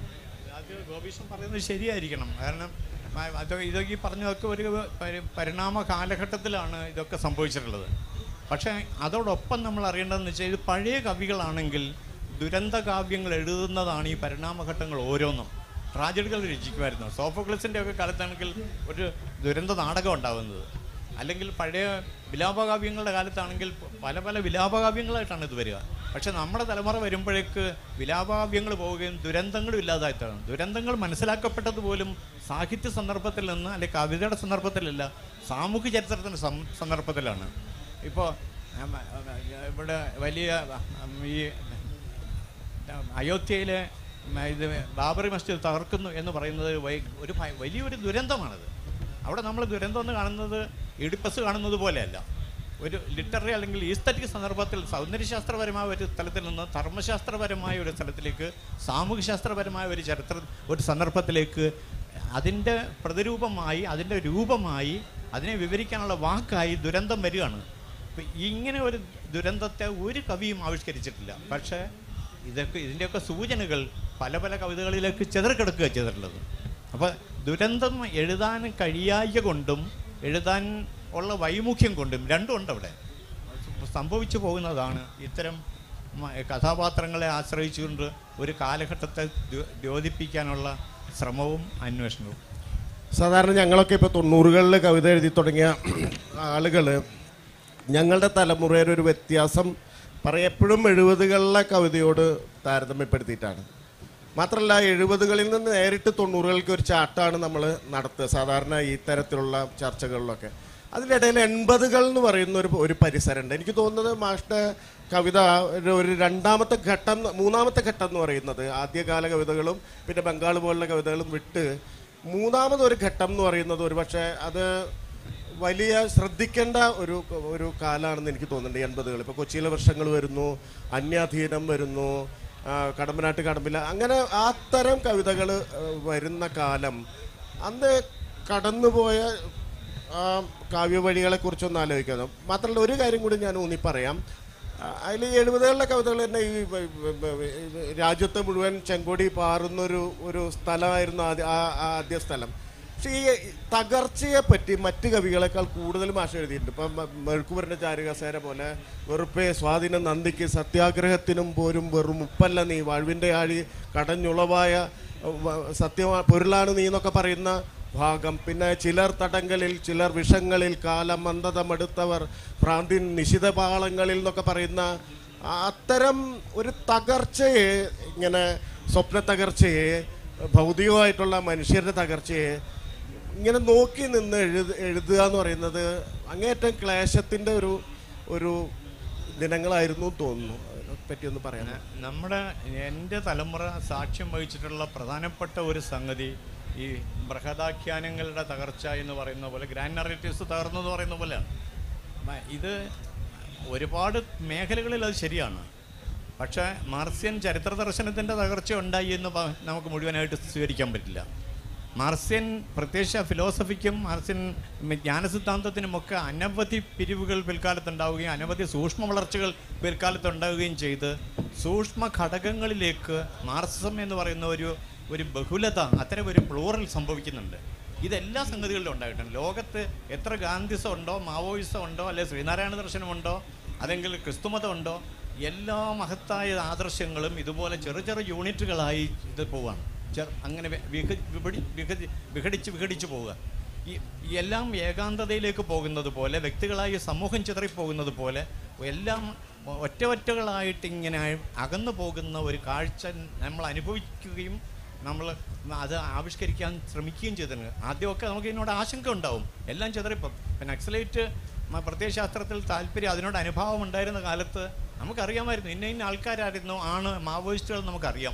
അത് ഗോപീഷൻ പറയുന്നത് ശരിയായിരിക്കണം കാരണം മ- അത് ഇതൊക്കെ ഈ പറഞ്ഞതൊക്കെ ഒരു പരി- പരിണാമ കാലഘട്ടത്തിലാണ് ഇതൊക്കെ സംഭവിച്ചിട്ടുള്ളത് പക്ഷേ അതോടൊപ്പം നമ്മൾ അറിയേണ്ടതെന്ന് വെച്ചാൽ ഇത് പഴയ കവികളാണെങ്കിൽ ദുരന്ത കാവ്യങ്ങൾ എഴുതുന്നതാണ് ഈ പരിണാമഘട്ടങ്ങൾ ഓരോന്നും ട്രാജഡികൾ രചിക്കുമായിരുന്നു സോഫോക്ലിസിൻ്റെ ഒക്കെ കാലത്താണെങ്കിൽ ഒരു ദുരന്ത നാടകം ഉണ്ടാകുന്നത് അല്ലെങ്കിൽ പഴയ വിലാപകാവ്യങ്ങളുടെ കാലത്താണെങ്കിൽ പല പല വിലാപകാവ്യങ്ങളായിട്ടാണ് ഇത് വരിക പക്ഷെ നമ്മുടെ തലമുറ വരുമ്പോഴേക്ക് വിലാപകാവ്യങ്ങൾ പോവുകയും ദുരന്തങ്ങളും ഇല്ലാതായിട്ടാണ് ദുരന്തങ്ങൾ മനസ്സിലാക്കപ്പെട്ടത് പോലും സാഹിത്യ സന്ദർഭത്തിൽ നിന്ന് അല്ലെങ്കിൽ കവിതയുടെ സന്ദർഭത്തിലല്ല സാമൂഹ്യ ചരിത്രത്തിൻ്റെ സം- സന്ദർഭത്തിലാണ് ഇപ്പോൾ ഇവിടെ വലിയ ഉം, ഈ അയോധ്യയിലെ ഉം, ഇത് ബാബറി മസ്ജിദ് തകർക്കുന്നു എന്ന് പറയുന്നത് വൈ- ഒരു ഭയ- വലിയൊരു ദുരന്തമാണത് അവിടെ നമ്മൾ ദുരന്തം എന്ന് കാണുന്നത് ഇടിപ്പസ് കാണുന്നത് പോലെയല്ല ഒരു ലിറ്റററി അല്ലെങ്കിൽ ഈസ്തറ്റിക് സന്ദർഭത്തിൽ സൗന്ദര്യശാസ്ത്രപരമായ ഒരു സ്ഥലത്തിൽ നിന്ന് ധർമ്മശാസ്ത്രപരമായ ഒരു സ്ഥലത്തിലേക്ക് സാമൂഹ്യശാസ്ത്രപരമായ ഒരു ചരിത്ര ഒരു സന്ദർഭത്തിലേക്ക് അതിൻ്റെ പ്രതിരൂപമായി അതിൻ്റെ രൂപമായി അതിനെ വിവരിക്കാനുള്ള വാക്കായി ദുരന്തം വരികയാണ് ഇപ്പം ഇങ്ങനെ ഒരു ദുരന്തത്തെ ഒരു കവിയും ആവിഷ്കരിച്ചിട്ടില്ല പക്ഷേ ഇതൊക്കെ ഇതിൻ്റെയൊക്കെ സൂചനകൾ പല പല കവിതകളിലേക്ക് ചെതറിക്കിടക്കുക ചെയ്തിട്ടുള്ളത് അപ്പോൾ ദുരന്തം എഴുതാൻ കഴിയായ്ക കൊണ്ടും എഴുതാൻ ഉള്ള വൈമുഖ്യം കൊണ്ടും രണ്ടും ഉണ്ട് അവിടെ സംഭവിച്ചു പോകുന്നതാണ് ഇത്തരം മ- കഥാപാത്രങ്ങളെ ആശ്രയിച്ചുകൊണ്ട് ഒരു കാലഘട്ടത്തെ ദ്യോ- ദ്യോതിപ്പിക്കാനുള്ള ശ്രമവും അന്വേഷണവും സാധാരണ ഞങ്ങളൊക്കെ ഇപ്പോൾ തൊണ്ണൂറുകളിൽ കവിത എഴുതി തുടങ്ങിയ ആളുകൾ ഞങ്ങളുടെ തലമുറയുടെ ഒരു വ്യത്യാസം പറയപ്പോഴും എഴുപതുകളിലെ കവിതയോട് താരതമ്യപ്പെടുത്തിയിട്ടാണ് മാത്രമല്ല എഴുപതുകളിൽ നിന്ന് നേരിട്ട് തൊണ്ണൂറുകൾക്ക് ഒരു ചാട്ടാണ് നമ്മൾ നടത്തുക സാധാരണ ഈ തരത്തിലുള്ള ചർച്ചകളിലൊക്കെ അതിനിടയിൽ എൺപതുകൾ എന്ന് പറയുന്ന ഒരു ഒരു പരിസരമുണ്ട് എനിക്ക് തോന്നുന്നത് മാഷ്ടെ കവിത ഒരു ഒരു രണ്ടാമത്തെ ഘട്ടം മൂന്നാമത്തെ ഘട്ടം എന്ന് പറയുന്നത് ആദ്യകാല കവിതകളും പിന്നെ ബംഗാൾ പോലുള്ള കവിതകളും വിട്ട് മൂന്നാമതൊരു ഘട്ടം എന്ന് പറയുന്നത് ഒരു പക്ഷേ അത് വലിയ ശ്രദ്ധിക്കേണ്ട ഒരു ഒരു കാലമാണെന്ന് എനിക്ക് തോന്നുന്നുണ്ട് എൺപതുകൾ ഇപ്പോൾ കൊച്ചിയിലെ വർഷങ്ങൾ വരുന്നു അന്യാധീനം വരുന്നു ആ, കടമ്പനാട്ട് കടമ്പില അങ്ങനെ അത്തരം കവിതകൾ വരുന്ന കാലം അന്ന് കടന്നുപോയ ആ കാവ്യവഴികളെ കുറിച്ചൊന്ന് ആലോചിക്കണം മാത്രമല്ല ഒരു കാര്യം കൂടി ഞാൻ ഊന്നി പറയാം അതിൽ എഴുപതുകളിലെ കവിതകൾ തന്നെ ഈ വ- വ- വ- വ- രാജ്യത്തെ മുഴുവൻ ചെങ്കൊടി പാറുന്നൊരു ഒരു സ്ഥലമായിരുന്നു ആദ്യ ആ ആ ആദ്യ സ്ഥലം പക്ഷേ ഈ തകർച്ചയെ പറ്റി മറ്റ് കവികളെക്കാൾ കൂടുതൽ ഭാഷ എഴുതിയിട്ടുണ്ട് ഇപ്പം മ- മെഴുക്കുപുരൻ്റെ ചാരുകസേര പോലെ വെറുപ്പേ സ്വാധീനം നന്ദിക്ക് സത്യാഗ്രഹത്തിനും പോരും വെറും ഉപ്പല്ല നീ വാഴ്വിൻ്റെ ആഴി കടഞ്ഞുളവായ വ- സത്യമാ പൊരുളാണ് നീ എന്നൊക്കെ പറയുന്ന ഭാഗം പിന്നെ ചിലർ തടങ്കലിൽ ചിലർ വിഷങ്ങളിൽ കാലം മന്ദതമെടുത്തവർ ഭ്രാന്തിൻ നിശിതപാളങ്ങളിൽ എന്നൊക്കെ പറയുന്ന ആ- അത്തരം ഒരു തകർച്ചയെ ഇങ്ങനെ സ്വപ്ന തകർച്ചയെ ഭൗതികമായിട്ടുള്ള മനുഷ്യരുടെ തകർച്ചയെ ഇങ്ങനെ നോക്കി നിന്ന് എഴുത എഴുതുക എന്ന് പറയുന്നത് അങ്ങേയറ്റം ക്ലേശത്തിൻ്റെ ഒരു ഒരു ദിനങ്ങളായിരുന്നു എന്ന് തോന്നുന്നു അതിനെ പറ്റി ഒന്ന് പറയാം ന- നമ്മുടെ എൻ്റെ തലമുറ സാക്ഷ്യം വഹിച്ചിട്ടുള്ള പ്രധാനപ്പെട്ട ഒരു സംഗതി ഈ ബൃഹദാഖ്യാനങ്ങളുടെ തകർച്ച എന്ന് പറയുന്ന പോലെ ഗ്രാൻഡ് നറേറ്റീവ്സ് തകർന്നു എന്ന് പറയുന്ന പോലെയാണ് മ- ഇത് ഒരുപാട് മേഖലകളിൽ അത് ശരിയാണ് പക്ഷേ മാർസ്യൻ ചരിത്ര ദർശനത്തിൻ്റെ തകർച്ച ഉണ്ടായി എന്ന് പ- നമുക്ക് മുഴുവനായിട്ട് സ്വീകരിക്കാൻ പറ്റില്ല മാർസ്യൻ പ്രത്യേകിച്ച് ഫിലോസഫിക്കും മാർസ്യൻ ജ്ഞാനസിദ്ധാന്തത്തിനുമൊക്കെ അനവധി പിരിവുകൾ പിൽക്കാലത്തുണ്ടാവുകയും അനവധി സൂക്ഷ്മ വളർച്ചകൾ പിൽക്കാലത്തുണ്ടാവുകയും ചെയ്ത് സൂക്ഷ്മ ഘടകങ്ങളിലേക്ക് മാർസിസം എന്ന് പറയുന്ന ഒരു ഒരു ബഹുലത അത്തരം ഒരു പ്ലൂറൽ സംഭവിക്കുന്നുണ്ട് ഇതെല്ലാ സംഗതികളിലും ഉണ്ടായിട്ടുണ്ട് ലോകത്ത് എത്ര ഗാന്ധിസം ഉണ്ടോ മാവോയിസം ഉണ്ടോ അല്ലെ ശ്രീനാരായണ ദർശനമുണ്ടോ അല്ലെങ്കിൽ ക്രിസ്തുമതം ഉണ്ടോ എല്ലാ മഹത്തായ ആദർശങ്ങളും ഇതുപോലെ ചെറു ചെറു യൂണിറ്റുകളായി ഇത് പോവാണ് ചെറു അങ്ങനെ വി- വിഘ- വിപടി വിഘടി വിഘടിച്ച് വിഘടിച്ച് പോവുക ഈ ഈ എല്ലാം ഏകാന്തതയിലേക്ക് പോകുന്നത് പോലെ വ്യക്തികളായി സമൂഹം ചിതറിപ്പോകുന്നത് പോലെ എല്ലാം ഒറ്റ ഒറ്റകളായിട്ട് ഇങ്ങനെ അകന്നു പോകുന്ന ഒരു കാഴ്ച നമ്മൾ അനുഭവിക്കുകയും നമ്മൾ അത് ആവിഷ്കരിക്കാൻ ശ്രമിക്കുകയും ചെയ്തിട്ടുണ്ട് ആദ്യമൊക്കെ നമുക്ക് ഇതിനോട് ആശങ്ക ഉണ്ടാവും എല്ലാം ചിതറിപ്പം ഇപ്പം നക്സലൈറ്റ് മ- പ്രത്യയശാസ്ത്രത്തിൽ താല്പര്യം അതിനോട് അനുഭാവം ഉണ്ടായിരുന്ന കാലത്ത് നമുക്കറിയാമായിരുന്നു ഇന്ന ഇന്ന ആൾക്കാരായിരുന്നു ആണ് മാവോയിസ്റ്റുകൾ നമുക്കറിയാം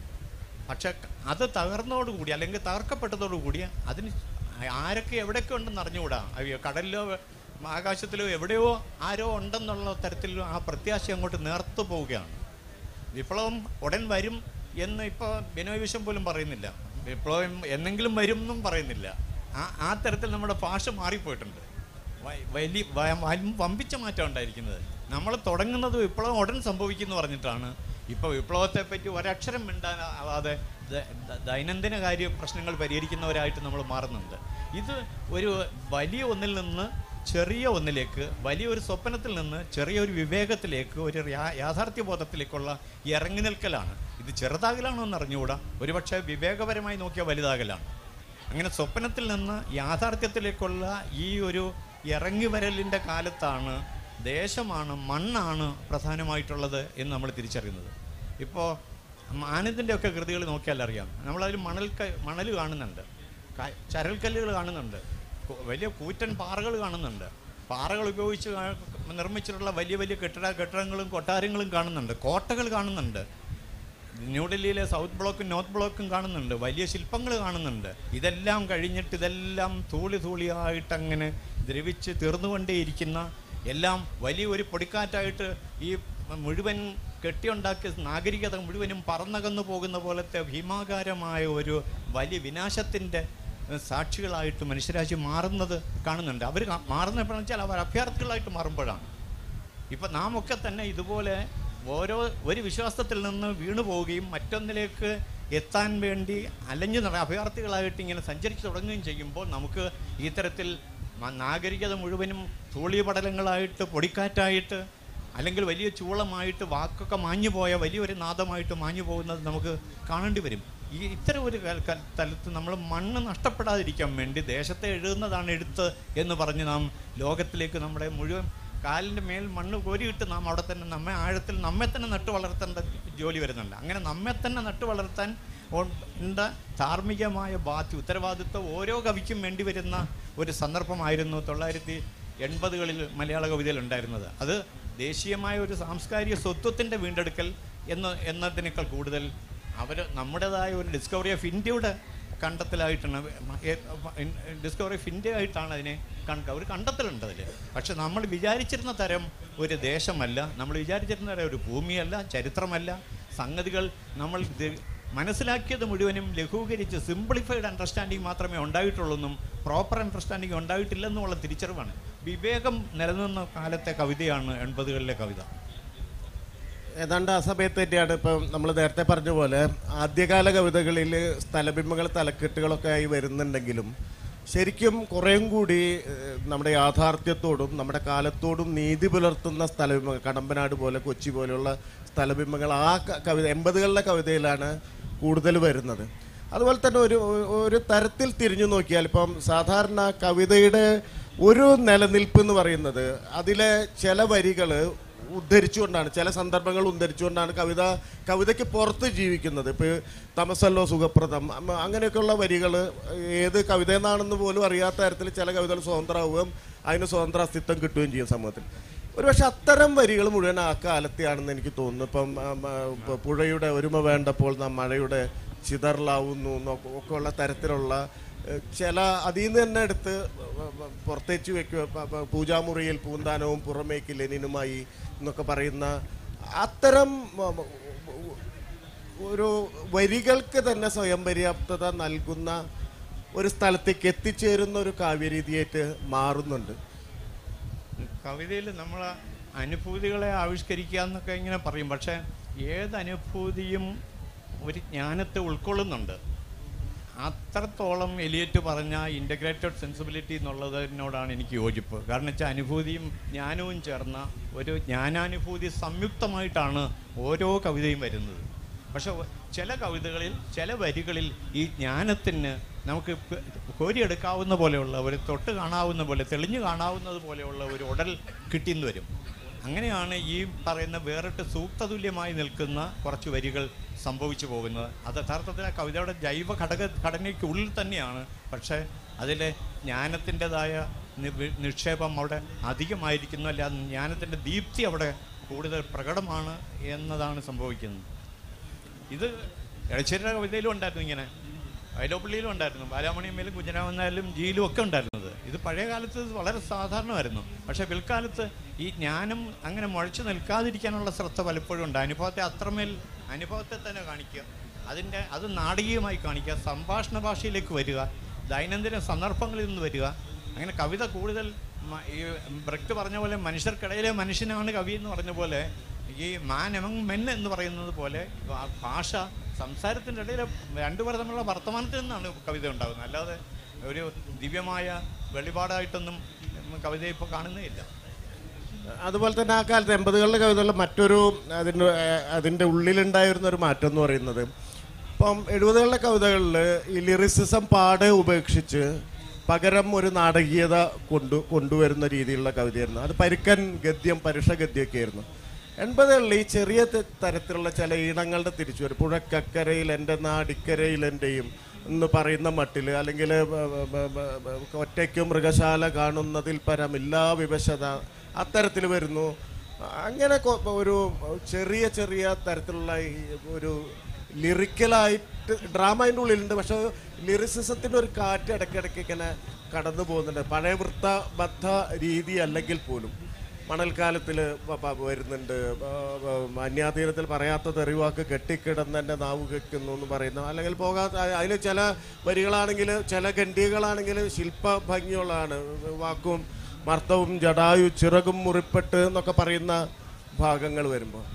പക്ഷെ അത് തകർന്നതോടുകൂടി അല്ലെങ്കിൽ തകർക്കപ്പെട്ടതോടുകൂടി അതിന് ആരൊക്കെ എവിടെയൊക്കെ ഉണ്ടെന്ന് അറിഞ്ഞുകൂടാ അയ്യോ കടലിലോ ആകാശത്തിലോ എവിടെയോ ആരോ ഉണ്ടെന്നുള്ള തരത്തിൽ ആ പ്രത്യാശ അങ്ങോട്ട് നേർത്തു പോവുകയാണ് വിപ്ലവം ഉടൻ വരും എന്ന് ഇപ്പോൾ ബിനോയ് വിശ്വം പോലും പറയുന്നില്ല വിപ്ലവം എന്നെങ്കിലും വരും എന്നും പറയുന്നില്ല ആ ആ തരത്തിൽ നമ്മുടെ ഭാഷ മാറിപ്പോയിട്ടുണ്ട് വ- വലിയ വ- വൻ- വമ്പിച്ച മാറ്റം ഉണ്ടായിരിക്കുന്നത് നമ്മൾ തുടങ്ങുന്നത് വിപ്ലവം ഉടൻ സംഭവിക്കുമെന്ന് പറഞ്ഞിട്ടാണ് ഇപ്പോൾ വിപ്ലവത്തെ പറ്റി ഒരക്ഷരം മിണ്ടാനാവാതെ ദ- ദ- ദൈനംദിന കാര്യ പ്രശ്നങ്ങൾ പരിഹരിക്കുന്നവരായിട്ട് നമ്മൾ മാറുന്നുണ്ട് ഇത് ഒരു വലിയ ഒന്നിൽ നിന്ന് ചെറിയ ഒന്നിലേക്ക് വലിയൊരു സ്വപ്നത്തിൽ നിന്ന് ചെറിയൊരു വിവേകത്തിലേക്ക് ഒരു യാ- യാഥാർത്ഥ്യബോധത്തിലേക്കുള്ള ഇറങ്ങി നിൽക്കലാണ് ഇത് ചെറുതാകലാണോ എന്ന് അറിഞ്ഞുകൂടാ ഒരുപക്ഷെ വിവേകപരമായി നോക്കിയ വലുതാകലാണ് അങ്ങനെ സ്വപ്നത്തിൽ നിന്ന് യാഥാർത്ഥ്യത്തിലേക്കുള്ള ഈ ഒരു ഇറങ്ങി വരലിൻ്റെ കാലത്താണ് ദേശമാണ് മണ്ണാണ് പ്രധാനമായിട്ടുള്ളത് എന്ന് നമ്മൾ തിരിച്ചറിയുന്നത് ഇപ്പോൾ ആനന്ദിൻ്റെ ഒക്കെ കൃതികൾ നോക്കിയാൽ അറിയാം നമ്മളതിൽ മണൽ ക- മണൽ കാണുന്നുണ്ട് ക- ചരൽക്കല്ലുകൾ കാണുന്നുണ്ട് കു- വലിയ കൂറ്റൻ പാറകൾ കാണുന്നുണ്ട് പാറകൾ ഉപയോഗിച്ച് കാ- നിർമ്മിച്ചിട്ടുള്ള വലിയ വലിയ കെട്ടിട കെട്ടിടങ്ങളും കൊട്ടാരങ്ങളും കാണുന്നുണ്ട് കോട്ടകൾ കാണുന്നുണ്ട് ന്യൂഡൽഹിയിലെ സൗത്ത് ബ്ലോക്കും നോർത്ത് ബ്ലോക്കും കാണുന്നുണ്ട് വലിയ ശില്പങ്ങൾ കാണുന്നുണ്ട് ഇതെല്ലാം കഴിഞ്ഞിട്ട് ഇതെല്ലാം തൂളി തൂളിയായിട്ട് അങ്ങനെ ദ്രവിച്ച് തീർന്നുകൊണ്ടേയിരിക്കുന്ന എല്ലാം വലിയൊരു പൊടിക്കാറ്റായിട്ട് ഈ മുഴുവൻ കെട്ടിയുണ്ടാക്കിയ നാഗരികത മുഴുവനും പറന്നകന്നു പോകുന്ന പോലത്തെ ഭീമാകാരമായ ഒരു വലിയ വിനാശത്തിൻ്റെ ഏഹ്, സാക്ഷികളായിട്ട് മനുഷ്യരാശി മാറുന്നത് കാണുന്നുണ്ട് അവർ മാറുന്ന എപ്പോഴാണെന്ന് വെച്ചാൽ അവർ അഭ്യർത്ഥികളായിട്ട് മാറുമ്പോഴാണ് ഇപ്പം നാം ഒക്കെ തന്നെ ഇതുപോലെ ഓരോ ഒരു വിശ്വാസത്തിൽ നിന്ന് വീണു പോവുകയും മറ്റൊന്നിലേക്ക് എത്താൻ വേണ്ടി അലഞ്ഞു നട അഭയാർത്ഥികളായിട്ട് ഇങ്ങനെ സഞ്ചരിച്ചു തുടങ്ങുകയും ചെയ്യുമ്പോൾ നമുക്ക് ഇത്തരത്തിൽ മ- നാഗരികത മുഴുവനും ധൂളിപടലങ്ങളായിട്ട് പൊടിക്കാറ്റായിട്ട് അല്ലെങ്കിൽ വലിയ ചൂളമായിട്ട് വാക്കൊക്കെ മാഞ്ഞു പോയ വലിയൊരു നാദമായിട്ട് മാഞ്ഞു പോകുന്നത് നമുക്ക് കാണേണ്ടി വരും ഈ ഇത്തരം ഒരു കാൽ- കാൽ- തലത്ത് നമ്മൾ മണ്ണ് നഷ്ടപ്പെടാതിരിക്കാൻ വേണ്ടി ദേശത്തെ എഴുതുന്നതാണ് എഴുത്ത് എന്ന് പറഞ്ഞ് നാം ലോകത്തിലേക്ക് നമ്മുടെ മുഴുവൻ കാലിൻ്റെ മേൽ മണ്ണ് കോരിയിട്ട് നാം അവിടെ തന്നെ നമ്മെ ആഴത്തിൽ നമ്മെ തന്നെ നട്ടു വളർത്തേണ്ട ജോലി വരുന്നുണ്ട് അങ്ങനെ നമ്മെ തന്നെ നട്ടു വളർത്താൻ ഉണ്ട ധാർമ്മികമായ ബാധ്യ ഉത്തരവാദിത്വം ഓരോ കവിക്കും വേണ്ടി വരുന്ന ഒരു സന്ദർഭമായിരുന്നു തൊള്ളായിരത്തി എൺപതുകളിൽ മലയാള കവിതയിൽ ഉണ്ടായിരുന്നത് അത് ദേശീയമായ ഒരു സാംസ്കാരിക സ്വത്വത്തിൻ്റെ വീണ്ടെടുക്കൽ എന്ന് എന്നതിനേക്കാൾ കൂടുതൽ അവർ നമ്മുടേതായ ഒരു ഡിസ്കവറി ഓഫ് ഇന്ത്യയുടെ കണ്ടെത്തലായിട്ടാണ് ഡിസ്കവറി ഓഫ് ഇന്ത്യ ആയിട്ടാണ് അതിനെ കണ്ട ഒരു കണ്ടെത്തലുണ്ട് അതിൽ പക്ഷെ നമ്മൾ വിചാരിച്ചിരുന്ന തരം ഒരു ദേശമല്ല നമ്മൾ വിചാരിച്ചിരുന്ന തരം ഒരു ഭൂമിയല്ല ചരിത്രമല്ല സംഗതികൾ നമ്മൾ ദ- മനസ്സിലാക്കിയത് മുഴുവനും ലഘൂകരിച്ച് സിംപ്ലിഫൈഡ് അണ്ടർസ്റ്റാൻഡിങ് മാത്രമേ ഉണ്ടായിട്ടുള്ളൂ എന്നും പ്രോപ്പർ അണ്ടർസ്റ്റാൻഡിങ് ഉണ്ടായിട്ടില്ലെന്നുള്ള തിരിച്ചറിവാണ് വിവേകം നിലനിന്ന കാലത്തെ കവിതയാണ് എൺപതുകളിലെ കവിത ഏതാണ്ട് ആ സമയത്ത് തന്നെയാണ് ഇപ്പം നമ്മൾ നേരത്തെ പറഞ്ഞ പോലെ ആദ്യകാല കവിതകളിൽ സ്ഥലബിംബങ്ങൾ തലക്കെട്ടുകളൊക്കെ ആയി വരുന്നുണ്ടെങ്കിലും ശരിക്കും കുറേയും കൂടി ഏഹ്, നമ്മുടെ യാഥാർത്ഥ്യത്തോടും നമ്മുടെ കാലത്തോടും നീതി പുലർത്തുന്ന സ്ഥലബിംബങ്ങൾ കടമ്പനാട് പോലെ കൊച്ചി പോലെയുള്ള സ്ഥലബിംബങ്ങൾ ആ ക- കവിത എൺപതുകളിലെ കവിതയിലാണ് കൂടുതൽ വരുന്നത് അതുപോലെ തന്നെ ഒരു ഒരു തരത്തിൽ തിരിഞ്ഞു നോക്കിയാൽ ഇപ്പം സാധാരണ കവിതയുടെ ഒരു നിലനിൽപ്പ് എന്ന് പറയുന്നത് അതിലെ ചില വരികൾ ഉദ്ധരിച്ചുകൊണ്ടാണ് ചില സന്ദർഭങ്ങൾ ഉദ്ധരിച്ചുകൊണ്ടാണ് കവിത കവിതയ്ക്ക് പുറത്ത് ജീവിക്കുന്നത് ഇപ്പോൾ തമസല്ലോ സുഖപ്രദം അമ്മ അങ്ങനെയൊക്കെയുള്ള വരികൾ ഏത് കവിത എന്നാണെന്ന് പോലും അറിയാത്ത തരത്തിൽ ചില കവിതകൾ സ്വതന്ത്രമാവുകയും അതിന് സ്വതന്ത്ര അസ്തിത്വം കിട്ടുകയും ചെയ്യും സമൂഹത്തിൽ ഒരുപക്ഷെ അത്തരം വരികൾ മുഴുവൻ ആ കാലത്തെയാണെന്ന് എനിക്ക് തോന്നുന്നു ഇപ്പം ആ, മ, ഇപ്പൊ പുഴയുടെ ഒരുമ വേണ്ടപ്പോൾ നാം മഴയുടെ ചിതറലാവുന്നു എന്നൊക്കെ ഒക്കെ ഉള്ള തരത്തിലുള്ള ഏഹ്, ചില അതിൽ നിന്ന് തന്നെ എടുത്ത് പുറത്തേച്ച് വെക്കുക പ- പ- പൂജാമുറിയിൽ പൂന്താനവും പുറമേക്ക് ലെനിനുമായി എന്നൊക്കെ പറയുന്ന അത്തരം മ, മ, ഒരു വരികൾക്ക് തന്നെ സ്വയം പര്യാപ്തത നൽകുന്ന ഒരു സ്ഥലത്തേക്ക് എത്തിച്ചേരുന്ന ഒരു കാവ്യരീതിയായിട്ട് മാറുന്നുണ്ട് കവിതയിൽ നമ്മൾ അനുഭൂതികളെ ആവിഷ്കരിക്കുക എന്നൊക്കെ ഇങ്ങനെ പറയും പക്ഷേ ഏത് അനുഭൂതിയും ഒരു ജ്ഞാനത്തെ ഉൾക്കൊള്ളുന്നുണ്ട് അത്രത്തോളം എലിയറ്റ് പറഞ്ഞ ഇൻ്റഗ്രേറ്റഡ് സെൻസിബിലിറ്റി എന്നുള്ളതിനോടാണ് എനിക്ക് യോജിപ്പ് കാരണം വെച്ചാൽ അനുഭൂതിയും ജ്ഞാനവും ചേർന്ന ഒരു ജ്ഞാനാനുഭൂതി സംയുക്തമായിട്ടാണ് ഓരോ കവിതയും വരുന്നത് പക്ഷെ ഒ- ചില കവിതകളിൽ ചില വരികളിൽ ഈ ജ്ഞാനത്തിന് നമുക്ക് പ് കോരിയെടുക്കാവുന്ന പോലെയുള്ള ഒരു തൊട്ട് കാണാവുന്ന പോലെ തെളിഞ്ഞു കാണാവുന്നത് പോലെയുള്ള ഒരു ഉടൽ കിട്ടിയെന്ന് വരും അങ്ങനെയാണ് ഈ പറയുന്ന വേറിട്ട് സൂക്തതുല്യമായി നിൽക്കുന്ന കുറച്ച് വരികൾ സംഭവിച്ചു പോകുന്നത് അത് യഥാർത്ഥത്തിൽ ആ കവിതയുടെ ജൈവ ഘടക ഘടനയ്ക്കുള്ളിൽ തന്നെയാണ് പക്ഷേ അതിലെ ജ്ഞാനത്തിൻ്റെതായ നിക്ഷേപം അവിടെ അധികമായിരിക്കുന്നു അല്ല ജ്ഞാനത്തിൻ്റെ ദീപ്തി അവിടെ കൂടുതൽ പ്രകടമാണ് എന്നതാണ് സംഭവിക്കുന്നത് ഇത് എളശ്ശേരിയുടെ കവിതയിലും ഉണ്ടായിരുന്നു ഇങ്ങനെ വയലോപ്പള്ളിയിലും ഉണ്ടായിരുന്നു ബാലാമണിയമ്മയിലും കുഞ്ഞരാമനായാലും ജിയിലും ഒക്കെ ഉണ്ടായിരുന്നത് ഇത് പഴയ കാലത്ത് ഇത് വളരെ സാധാരണമായിരുന്നു പക്ഷേ പിൽക്കാലത്ത് ഈ ജ്ഞാനം അങ്ങനെ മുഴച്ചു നിൽക്കാതിരിക്കാനുള്ള ശ്രദ്ധ പലപ്പോഴും ഉണ്ട് അനുഭവത്തെ അത്രമേൽ അനുഭവത്തെ തന്നെ കാണിക്കുക അതിൻ്റെ അത് നാടകീയമായി കാണിക്കുക സംഭാഷണ ഭാഷയിലേക്ക് വരിക ദൈനംദിന സന്ദർഭങ്ങളിൽ നിന്ന് വരിക അങ്ങനെ കവിത കൂടുതൽ മ- ഈ ബ്രക്ട് പറഞ്ഞ പോലെ മനുഷ്യർക്കിടയിലെ മനുഷ്യനാണ് കവി എന്ന് പറഞ്ഞ പോലെ ഈ മാൻ എമങ് മെൻ എന്ന് പറയുന്നത് പോലെ ആ ഭാഷ സംസാരത്തിൻ്റെ ഇടയിൽ രണ്ടുപേർ തമ്മിലുള്ള വർത്തമാനത്തിൽ നിന്നാണ് കവിത ഉണ്ടാകുന്നത് അല്ലാതെ ഒരു ദിവ്യമായ വെളിപാടായിട്ടൊന്നും കവിത ഇപ്പോൾ കാണുന്നേ ഇല്ല അതുപോലെ തന്നെ ആ കാലത്ത് എൺപതുകളിലെ കവിതകളിൽ മറ്റൊരു അതിൻ്റെ അതിൻ്റെ ഉള്ളിലുണ്ടായിരുന്ന ഒരു മാറ്റം എന്ന് പറയുന്നത് ഇപ്പം എഴുപതുകളിലെ കവിതകളിൽ ഈ ലിറിസിസം പാടെ ഉപേക്ഷിച്ച് പകരം ഒരു നാടകീയത കൊണ്ടു കൊണ്ടുവരുന്ന രീതിയിലുള്ള കവിതയായിരുന്നു അത് പരുക്കൻ ഗദ്യം പരുഷ ഗദ്യമൊക്കെ ആയിരുന്നു എൺപതുകളിൽ ഈ ചെറിയ ത- തരത്തിലുള്ള ചില ഈണങ്ങളുടെ തിരിച്ചുവരും പുഴക്കക്കരയിൽ എൻ്റെ നാടിക്കരയിൽ എൻ്റെയും എന്ന് പറയുന്ന മട്ടിൽ അല്ലെങ്കിൽ ഒറ്റയ്ക്കും മൃഗശാല കാണുന്നതിൽ പരമില്ല വിവശത അത്തരത്തിൽ വരുന്നു അങ്ങനെ കൊ- ഒരു ചെറിയ ചെറിയ തരത്തിലുള്ള ഈ ഒരു ലിറിക്കലായിട്ട് ഡ്രാമ അതിൻ്റെ ഉള്ളിലുണ്ട് പക്ഷെ ലിറിസിസത്തിൻ്റെ ഒരു കാറ്റ് ഇടയ്ക്കിടയ്ക്ക് ഇങ്ങനെ കടന്നു പോകുന്നുണ്ട് പഴയ വൃത്തബദ്ധ രീതി അല്ലെങ്കിൽ പോലും മണൽക്കാലത്തിൽ വരുന്നുണ്ട് ആ, ആ, അന്യാധീനത്തിൽ പറയാത്ത തെറിവാക്ക് കെട്ടിക്കിടന്ന് എൻ്റെ നാവ് കെക്കുന്നു എന്ന് പറയുന്ന അല്ലെങ്കിൽ പോകാത്ത അതിൽ ചില വരികളാണെങ്കിൽ ചില ഖണ്ഡികകളാണെങ്കിൽ ശില്പ ഭംഗിയുള്ളതാണ് വാക്കും മർത്തവും ജടായു ചിറകും മുറിപ്പെട്ട് എന്നൊക്കെ പറയുന്ന ഭാഗങ്ങൾ വരുമ്പോൾ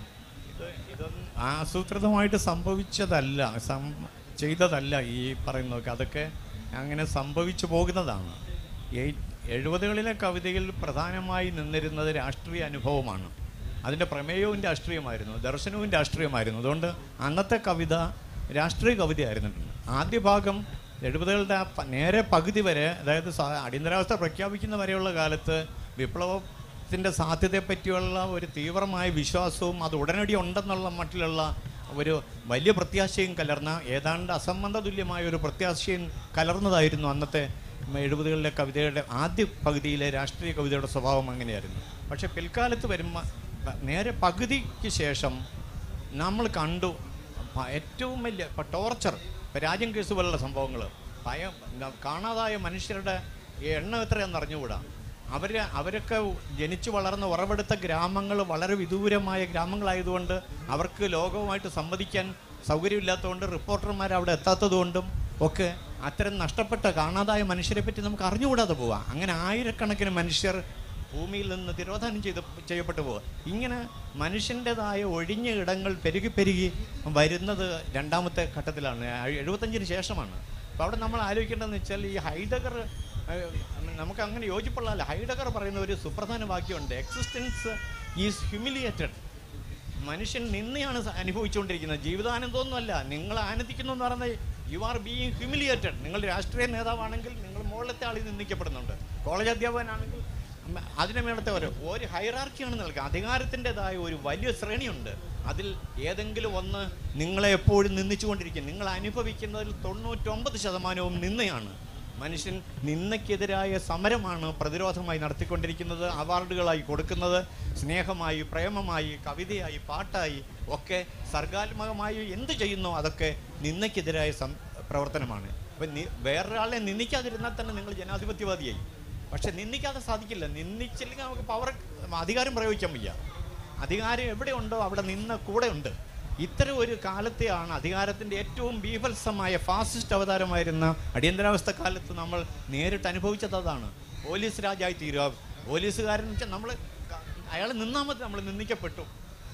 ഇത് ഇതൊന്നും ആസൂത്രിതമായിട്ട് സംഭവിച്ചതല്ല സം ചെയ്തതല്ല ഈ പറയുന്നതൊക്കെ അതൊക്കെ അങ്ങനെ സംഭവിച്ചു പോകുന്നതാണ് ഈ എഴുപതുകളിലെ കവിതയിൽ പ്രധാനമായി നിന്നിരുന്നത് രാഷ്ട്രീയ അനുഭവമാണ് അതിൻ്റെ പ്രമേയവും രാഷ്ട്രീയമായിരുന്നു ദർശനവും രാഷ്ട്രീയമായിരുന്നു അതുകൊണ്ട് അന്നത്തെ കവിത രാഷ്ട്രീയ കവിതയായിരുന്നിട്ടുണ്ട് ആദ്യ ഭാഗം എഴുപതുകളുടെ ആ പ- നേരെ പകുതി വരെ അതായത് സ- അടിയന്തരാവസ്ഥ പ്രഖ്യാപിക്കുന്ന വരെയുള്ള കാലത്ത് വിപ്ലവത്തിൻ്റെ സാധ്യതയെ പറ്റിയുള്ള ഒരു തീവ്രമായ വിശ്വാസവും അത് ഉടനടി ഉണ്ടെന്നുള്ള മട്ടിലുള്ള ഒരു വലിയ പ്രത്യാശയും കലർന്ന ഏതാണ്ട് അസംബന്ധ തുല്യമായ ഒരു പ്രത്യാശയും കലർന്നതായിരുന്നു അന്നത്തെ എഴുപതുകളിലെ കവിതയുടെ ആദ്യ പകുതിയിലെ രാഷ്ട്രീയ കവിതയുടെ സ്വഭാവം അങ്ങനെയായിരുന്നു പക്ഷെ പിൽക്കാലത്ത് വരുമ്പോൾ നേരെ പകുതിക്ക് ശേഷം നമ്മൾ കണ്ടു പ- ഏറ്റവും വലിയ ഇപ്പം ടോർച്ചർ ഇപ്പം രാജ്യം കേസ് പോലുള്ള സംഭവങ്ങൾ ഭയം ന- കാണാതായ മനുഷ്യരുടെ ഈ എണ്ണം എത്രയാണെന്ന് അറിഞ്ഞുകൂടാ അവർ അവരൊക്കെ ജനിച്ചു വളർന്ന ഉറവെടുത്ത ഗ്രാമങ്ങൾ വളരെ വിദൂരമായ ഗ്രാമങ്ങളായതുകൊണ്ട് അവർക്ക് ലോകവുമായിട്ട് സംവദിക്കാൻ സൗകര്യമില്ലാത്തതുകൊണ്ട് റിപ്പോർട്ടർമാർ അവിടെ എത്താത്തതുകൊണ്ടും ഒക്കെ അത്തരം നഷ്ടപ്പെട്ട കാണാതായ മനുഷ്യരെ പറ്റി നമുക്ക് അറിഞ്ഞുകൂടാതെ പോവാം അങ്ങനെ ആയിരക്കണക്കിന് മനുഷ്യർ ഭൂമിയിൽ നിന്ന് തിരോധാനം ചെയ്ത് ചെയ്യപ്പെട്ടു പോവുക ഇങ്ങനെ മനുഷ്യൻ്റെതായ ഒഴിഞ്ഞ ഇടങ്ങൾ പെരുകി പെരുകി വരുന്നത് രണ്ടാമത്തെ ഘട്ടത്തിലാണ് ആ- എഴുപത്തഞ്ചിന് ശേഷമാണ് അപ്പോൾ അവിടെ നമ്മൾ ആലോചിക്കേണ്ടതെന്ന് വെച്ചാൽ ഈ ഹൈഡഗർ ഏഹ്, നമുക്ക് അങ്ങനെ യോജിപ്പുള്ളതല്ല ഹൈഡഗർ പറയുന്ന ഒരു സുപ്രധാന വാക്യമുണ്ട് എക്സിസ്റ്റൻസ് ഈസ് ഹ്യൂമിലിയേറ്റഡ് മനുഷ്യൻ നിന്നെയാണ് സ- അനുഭവിച്ചുകൊണ്ടിരിക്കുന്നത് ജീവിതാനന്ദമൊന്നുമല്ല നിങ്ങൾ ആനന്ദിക്കുന്നു എന്ന് പറയുന്നത് യു ആർ ബീയിങ് ഹ്യൂമിലിയേറ്റഡ് നിങ്ങൾ രാഷ്ട്രീയ നേതാവാണെങ്കിൽ നിങ്ങൾ മുകളിലത്തെ ആളിൽ നിന്ദിക്കപ്പെടുന്നുണ്ട് കോളേജ് അധ്യാപകനാണെങ്കിൽ ഉം, അതിന് മേളത്തെ ഒരു ഒരു ഹൈറാർക്കിയാണ് നൽകുക അധികാരത്തിൻ്റെതായ ഒരു വലിയ ശ്രേണിയുണ്ട് അതിൽ ഏതെങ്കിലും ഒന്ന് നിങ്ങളെ എപ്പോഴും നിന്ദിച്ചുകൊണ്ടിരിക്കും നിങ്ങൾ അനുഭവിക്കുന്നതിൽ തൊണ്ണൂറ്റൊമ്പത് ശതമാനവും നിന്നയാണ് മനുഷ്യൻ നിന്നയ്ക്കെതിരായ സമരമാണ് പ്രതിരോധമായി നടത്തിക്കൊണ്ടിരിക്കുന്നത് അവാർഡുകളായി കൊടുക്കുന്നത് സ്നേഹമായി പ്രേമമായി കവിതയായി പാട്ടായി ഒക്കെ സർഗാത്മകമായി എന്ത് ചെയ്യുന്നോ അതൊക്കെ നിന്നയ്ക്കെതിരായ സം പ്രവർത്തനമാണ് അപ്പം നി വേറൊരാളെ നിന്ദിക്കാതിരുന്നാൽ തന്നെ നിങ്ങൾ ജനാധിപത്യവാദിയായി പക്ഷെ നിന്ദിക്കാതെ സാധിക്കില്ല നിന്ദിച്ചില്ലെങ്കിൽ നമുക്ക് പവർ അധികാരം പ്രയോഗിക്കാൻ വയ്യ അധികാരം എവിടെയുണ്ടോ അവിടെ നിന്ന് കൂടെ ഉണ്ട് ഇത്തരം ഒരു കാലത്തെയാണ് അധികാരത്തിൻ്റെ ഏറ്റവും ബീഭത്സമായ ഫാസിസ്റ്റ് അവതാരമായിരുന്ന അടിയന്തരാവസ്ഥ കാലത്ത് നമ്മൾ നേരിട്ട് അനുഭവിച്ചത് അതാണ് പോലീസ് രാജായി തീരുക പോലീസുകാരൻ വെച്ചാൽ നമ്മൾ അയാൾ നിന്നാൽ മതി നമ്മൾ നിന്ദിക്കപ്പെട്ടു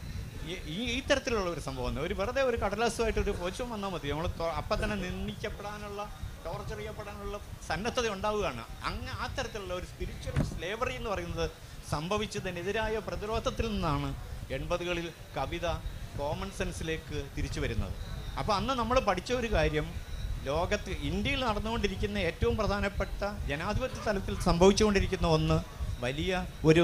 ഈ- ഈ ഈ തരത്തിലുള്ള ഒരു സംഭവം ഒരു വെറുതെ ഒരു കടലാസുമായിട്ട് ഒരു പോച്ചും വന്നാൽ മതി നമ്മൾ അപ്പം തന്നെ നിന്ദിക്കപ്പെടാനുള്ള ടോർച്ചർ ചെയ്യപ്പെടാനുള്ള സന്നദ്ധത ഉണ്ടാവുകയാണ് അങ്ങ് ആ തരത്തിലുള്ള ഒരു സ്പിരിച്വൽ സ്ലേവറി എന്ന് പറയുന്നത് സംഭവിച്ചതിനെതിരായ പ്രതിരോധത്തിൽ നിന്നാണ് എൺപതുകളിൽ കവിത കോമൺ സെൻസിലേക്ക് തിരിച്ചു വരുന്നത് അപ്പോൾ അന്ന് നമ്മൾ പഠിച്ച ഒരു കാര്യം ലോകത്ത് ഇന്ത്യയിൽ നടന്നുകൊണ്ടിരിക്കുന്ന ഏറ്റവും പ്രധാനപ്പെട്ട ജനാധിപത്യ തലത്തിൽ സംഭവിച്ചുകൊണ്ടിരിക്കുന്ന ഒന്ന് വലിയ ഒരു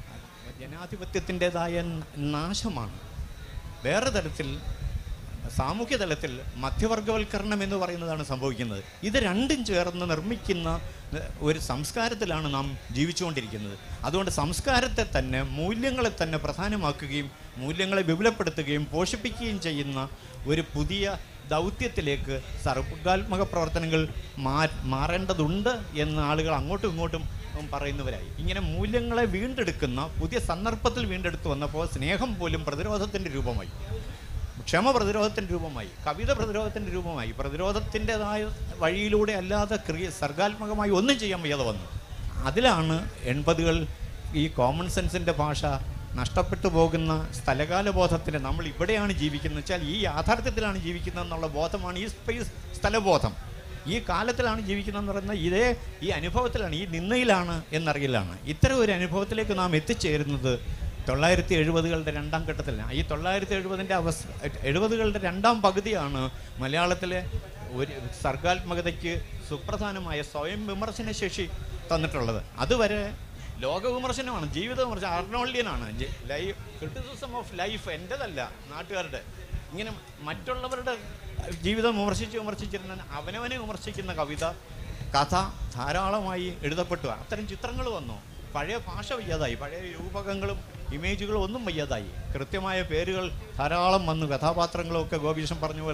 ജനാധിപത്യത്തിൻ്റെതായ നാശമാണ് വേറെ തരത്തിൽ സാമൂഹ്യ തലത്തിൽ മധ്യവർഗവൽക്കരണം എന്ന് പറയുന്നതാണ് സംഭവിക്കുന്നത് ഇത് രണ്ടും ചേർന്ന് നിർമ്മിക്കുന്ന ഏഹ്, ഒരു സംസ്കാരത്തിലാണ് നാം ജീവിച്ചുകൊണ്ടിരിക്കുന്നത് അതുകൊണ്ട് സംസ്കാരത്തെ തന്നെ മൂല്യങ്ങളെ തന്നെ പ്രധാനമാക്കുകയും മൂല്യങ്ങളെ വിപുലപ്പെടുത്തുകയും പോഷിപ്പിക്കുകയും ചെയ്യുന്ന ഒരു പുതിയ ദൗത്യത്തിലേക്ക് സർഗാത്മക പ്രവർത്തനങ്ങൾ മാ മാറേണ്ടതുണ്ട് എന്ന് ആളുകൾ അങ്ങോട്ടും ഇങ്ങോട്ടും പറയുന്നവരായി ഇങ്ങനെ മൂല്യങ്ങളെ വീണ്ടെടുക്കുന്ന പുതിയ സന്ദർഭത്തിൽ വീണ്ടെടുത്തു വന്നപ്പോൾ സ്നേഹം പോലും പ്രതിരോധത്തിൻ്റെ രൂപമായി ക്ഷമ പ്രതിരോധത്തിൻ്റെ രൂപമായി കവിത പ്രതിരോധത്തിൻ്റെ രൂപമായി പ്രതിരോധത്തിൻ്റെതായ വഴിയിലൂടെ അല്ലാതെ ക്രിയ സർഗാത്മകമായി ഒന്നും ചെയ്യാൻ വയ്യാതെ വന്നു അതിലാണ് എൺപതുകൾ ഈ കോമൺ സെൻസിൻ്റെ ഭാഷ നഷ്ടപ്പെട്ടു പോകുന്ന സ്ഥലകാല ബോധത്തിൻ്റെ നമ്മൾ ഇവിടെയാണ് ജീവിക്കുന്നത് വെച്ചാൽ ഈ യാഥാർത്ഥ്യത്തിലാണ് ജീവിക്കുന്നത് എന്നുള്ള ബോധമാണ് ഈ സ്പേസ് സ്ഥലബോധം ഈ കാലത്തിലാണ് ജീവിക്കുന്നതെന്ന് പറയുന്ന ഇതേ ഈ അനുഭവത്തിലാണ് ഈ നിന്നയിലാണ് എന്നറിയില്ലാണ് ഇത്തരം ഒരു അനുഭവത്തിലേക്ക് നാം എത്തിച്ചേരുന്നത് തൊള്ളായിരത്തി എഴുപതുകളുടെ രണ്ടാം ഘട്ടത്തിലാണ് ഈ തൊള്ളായിരത്തി എഴുപതിൻ്റെ അവസ്ഥ എഴുപതുകളുടെ രണ്ടാം പകുതിയാണ് മലയാളത്തിലെ ഒരു സർഗാത്മകതയ്ക്ക് സുപ്രധാനമായ സ്വയം വിമർശന ശേഷി തന്നിട്ടുള്ളത് അതുവരെ ലോക വിമർശനമാണ് ജീവിത വിമർശനം അർണോൾഡിയനാണ് ലൈഫ് ക്രിറ്റിസിസം ഓഫ് ലൈഫ് എൻ്റെതല്ല നാട്ടുകാരുടെ ഇങ്ങനെ മറ്റുള്ളവരുടെ ജീവിതം വിമർശിച്ച് വിമർശിച്ചിരുന്ന അവനവനെ വിമർശിക്കുന്ന കവിത കഥ ധാരാളമായി എഴുതപ്പെട്ടു അത്തരം ചിത്രങ്ങൾ വന്നു പഴയ ഭാഷ വയ്യാതായി പഴയ രൂപകങ്ങളും ഇമേജുകളും ഒന്നും വയ്യാതായി കൃത്യമായ പേരുകൾ ധാരാളം വന്നു കഥാപാത്രങ്ങളും ഒക്കെ ഗോപീഷൻ പറഞ്ഞ പോലെ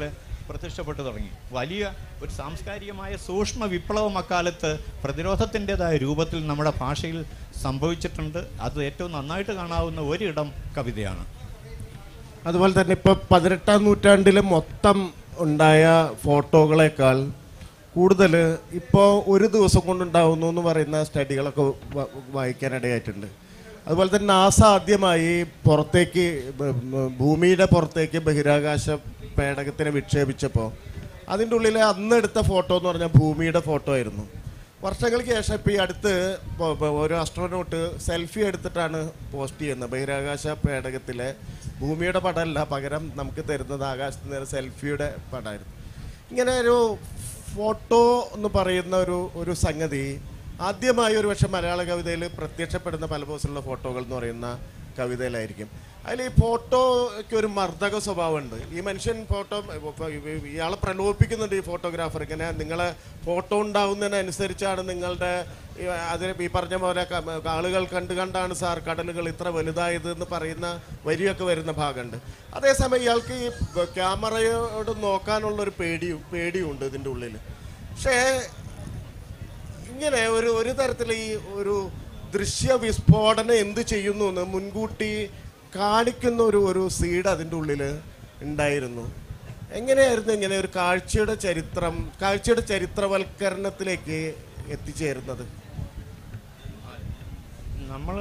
പ്രത്യക്ഷപ്പെട്ടു തുടങ്ങി വലിയ ഒരു സാംസ്കാരികമായ സൂക്ഷ്മ വിപ്ലവം അക്കാലത്ത് പ്രതിരോധത്തിൻ്റെതായ രൂപത്തിൽ നമ്മുടെ ഭാഷയിൽ സംഭവിച്ചിട്ടുണ്ട് അത് ഏറ്റവും നന്നായിട്ട് കാണാവുന്ന ഒരിടം കവിതയാണ് അതുപോലെ തന്നെ ഇപ്പൊ പതിനെട്ടാം നൂറ്റാണ്ടിൽ മൊത്തം ഉണ്ടായ ഫോട്ടോകളെക്കാൾ കൂടുതൽ ഇപ്പോൾ ഒരു ദിവസം കൊണ്ടുണ്ടാവുന്നു എന്ന് പറയുന്ന സ്റ്റഡികളൊക്കെ വ- വായിക്കാനിടയായിട്ടുണ്ട് അതുപോലെ തന്നെ നാസ ആദ്യമായി പുറത്തേക്ക് ബ- ബ- ഭൂമിയുടെ പുറത്തേക്ക് ബഹിരാകാശ പേടകത്തിനെ വിക്ഷേപിച്ചപ്പോൾ അതിൻ്റെ ഉള്ളിലെ അന്ന് എടുത്ത ഫോട്ടോ എന്ന് പറഞ്ഞാൽ ഭൂമിയുടെ ഫോട്ടോ ആയിരുന്നു വർഷങ്ങൾക്ക് ശേഷം ഇപ്പോൾ ഈ അടുത്ത് പ- പ- ഒരു അസ്ട്രോനോട്ട് സെൽഫി എടുത്തിട്ടാണ് പോസ്റ്റ് ചെയ്യുന്നത് ബഹിരാകാശ പേടകത്തിലെ ഭൂമിയുടെ പടമല്ല പകരം നമുക്ക് തരുന്നത് ആകാശത്ത് നിന്ന് സെൽഫിയുടെ പടമായിരുന്നു ഇങ്ങനെ ഒരു ഫോട്ടോ എന്ന് പറയുന്ന ഒരു ഒരു സംഗതി ആദ്യമായി ഒരു പക്ഷേ മലയാള കവിതയിൽ പ്രത്യക്ഷപ്പെടുന്ന പല പോസിലുള്ള ഫോട്ടോകൾ എന്ന് പറയുന്ന കവിതയിലായിരിക്കും അതിൽ ഈ ഫോട്ടോയ്ക്ക് ഒരു മർദ്ദക സ്വഭാവമുണ്ട് ഈ മനുഷ്യൻ ഫോട്ടോ ഇപ്പൊ ഇയാളെ പ്രലോഭിപ്പിക്കുന്നുണ്ട് ഈ ഫോട്ടോഗ്രാഫർ ഇങ്ങനെ നിങ്ങളെ ഫോട്ടോ ഉണ്ടാവുന്നതിനനുസരിച്ചാണ് നിങ്ങളുടെ ഈ അതിന് ഈ പറഞ്ഞ പോലെ ക- ആളുകൾ കണ്ടു കണ്ടാണ് സാർ കടലുകൾ ഇത്ര വലുതായത് എന്ന് പറയുന്ന വരിയൊക്കെ വരുന്ന ഭാഗമുണ്ട് അതേസമയം ഇയാൾക്ക് ഈ ക്യാമറയോട് നോക്കാനുള്ള ഒരു പേടിയും പേടിയുണ്ട് ഇതിൻ്റെ ഉള്ളിൽ പക്ഷേ ഇങ്ങനെ ഒരു ഒരു തരത്തിൽ ഈ ഒരു ദൃശ്യ വിസ്ഫോടനം എന്ത് ചെയ്യുന്നു എന്ന് മുൻകൂട്ടി കാണിക്കുന്ന ഒരു ഒരു സീഡ് അതിൻ്റെ ഉള്ളിൽ ഉണ്ടായിരുന്നു എങ്ങനെയായിരുന്നു ഇങ്ങനെ ഒരു കാഴ്ചയുടെ ചരിത്രം കാഴ്ചയുടെ ചരിത്രവൽക്കരണത്തിലേക്ക് എത്തിച്ചേരുന്നത് നമ്മൾ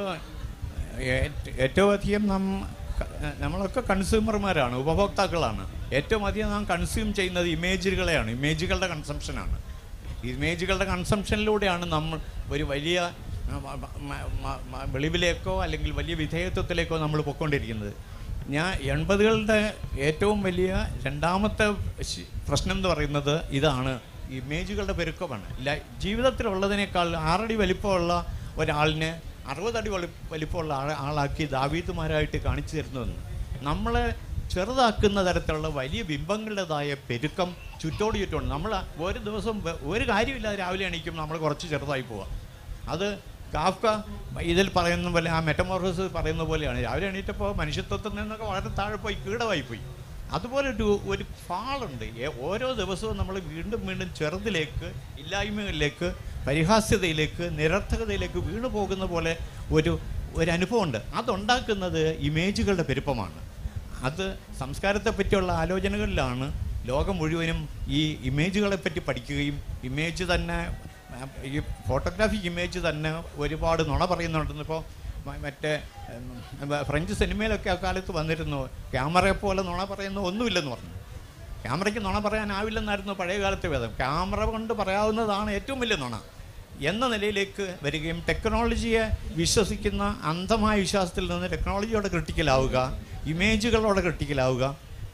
ഏറ്റവും അധികം നം നമ്മളൊക്കെ കൺസ്യൂമർമാരാണ് ഉപഭോക്താക്കളാണ് ഏറ്റവും അധികം നാം കൺസ്യൂം ചെയ്യുന്നത് ഇമേജുകളെയാണ് ഇമേജുകളുടെ കൺസംഷനാണ് ഇമേജുകളുടെ കൺസംഷനിലൂടെയാണ് നമ്മൾ ഒരു വലിയ ആ, മ- മ- മ- മ- വെളിവിലേക്കോ അല്ലെങ്കിൽ വലിയ വിധേയത്വത്തിലേക്കോ നമ്മൾ പൊയ്ക്കൊണ്ടിരിക്കുന്നത് ഞാൻ എൺപതുകളുടെ ഏറ്റവും വലിയ രണ്ടാമത്തെ ശി- പ്രശ്നം എന്ന് പറയുന്നത് ഇതാണ് ഇമേജുകളുടെ പെരുക്കമാണ് ലൈ ജീവിതത്തിലുള്ളതിനേക്കാൾ ആറടി വലിപ്പമുള്ള ഒരാളിനെ അറുപതടി വലി വലിപ്പമുള്ള ആളെ ആളാക്കി ദാവീതുമാരായിട്ട് കാണിച്ചു തരുന്നതെന്ന് നമ്മളെ ചെറുതാക്കുന്ന തരത്തിലുള്ള വലിയ ബിംബങ്ങളുടേതായ പെരുക്കം ചുറ്റോട് ചുറ്റോണ്ട് നമ്മൾ ഒരു ദിവസം വെ- ഒരു കാര്യമില്ലാതെ രാവിലെ എണീക്കും നമ്മൾ കുറച്ച് ചെറുതായി പോവുക അത് കാഫ്ക ഇതിൽ പറയുന്ന പോലെ ആ മെറ്റമോർഫോസ് പറയുന്ന പോലെയാണ് രാവിലെ എണീറ്റപ്പോൾ മനുഷ്യത്വത്തിൽ നിന്നൊക്കെ വളരെ താഴെ പോയി കീടമായി പോയി അതുപോലെ ഒരു ഒരു ഫാളുണ്ട് ഏ- ഓരോ ദിവസവും നമ്മൾ വീണ്ടും വീണ്ടും ചെറുതിലേക്ക് ഇല്ലായ്മകളിലേക്ക് പരിഹാസ്യതയിലേക്ക് നിരർത്ഥകതയിലേക്ക് വീണു പോകുന്ന പോലെ ഒരു ഒരു അനുഭവമുണ്ട് അതുണ്ടാക്കുന്നത് ഇമേജുകളുടെ പെരുപ്പമാണ് അത് സംസ്കാരത്തെ പറ്റിയുള്ള ആലോചനകളിലാണ് ലോകം മുഴുവനും ഈ ഇമേജുകളെ പറ്റി പഠിക്കുകയും ഇമേജ് തന്നെ ആ, ഈ ഫോട്ടോഗ്രാഫിക് ഇമേജ് തന്നെ ഒരുപാട് നുണ പറയുന്നുണ്ടെന്ന് ഇപ്പോൾ മറ്റേ ഉം, ഫ്രഞ്ച് സിനിമയിലൊക്കെ അക്കാലത്ത് വന്നിരുന്നു ക്യാമറയെ പോലെ നുണ പറയുന്ന ഒന്നുമില്ലെന്ന് പറഞ്ഞു ക്യാമറയ്ക്ക് നുണ പറയാനാവില്ലെന്നായിരുന്നു പഴയ കാലത്തെ വേദം ക്യാമറ കൊണ്ട് പറയാവുന്നതാണ് ഏറ്റവും വലിയ നുണ എന്ന നിലയിലേക്ക് വരികയും ടെക്നോളജിയെ വിശ്വസിക്കുന്ന അന്ധമായ വിശ്വാസത്തിൽ നിന്ന് ടെക്നോളജിയോടെ ക്രിട്ടിക്കലാവുക ഇമേജുകളോടെ ക്രിട്ടിക്കലാവുക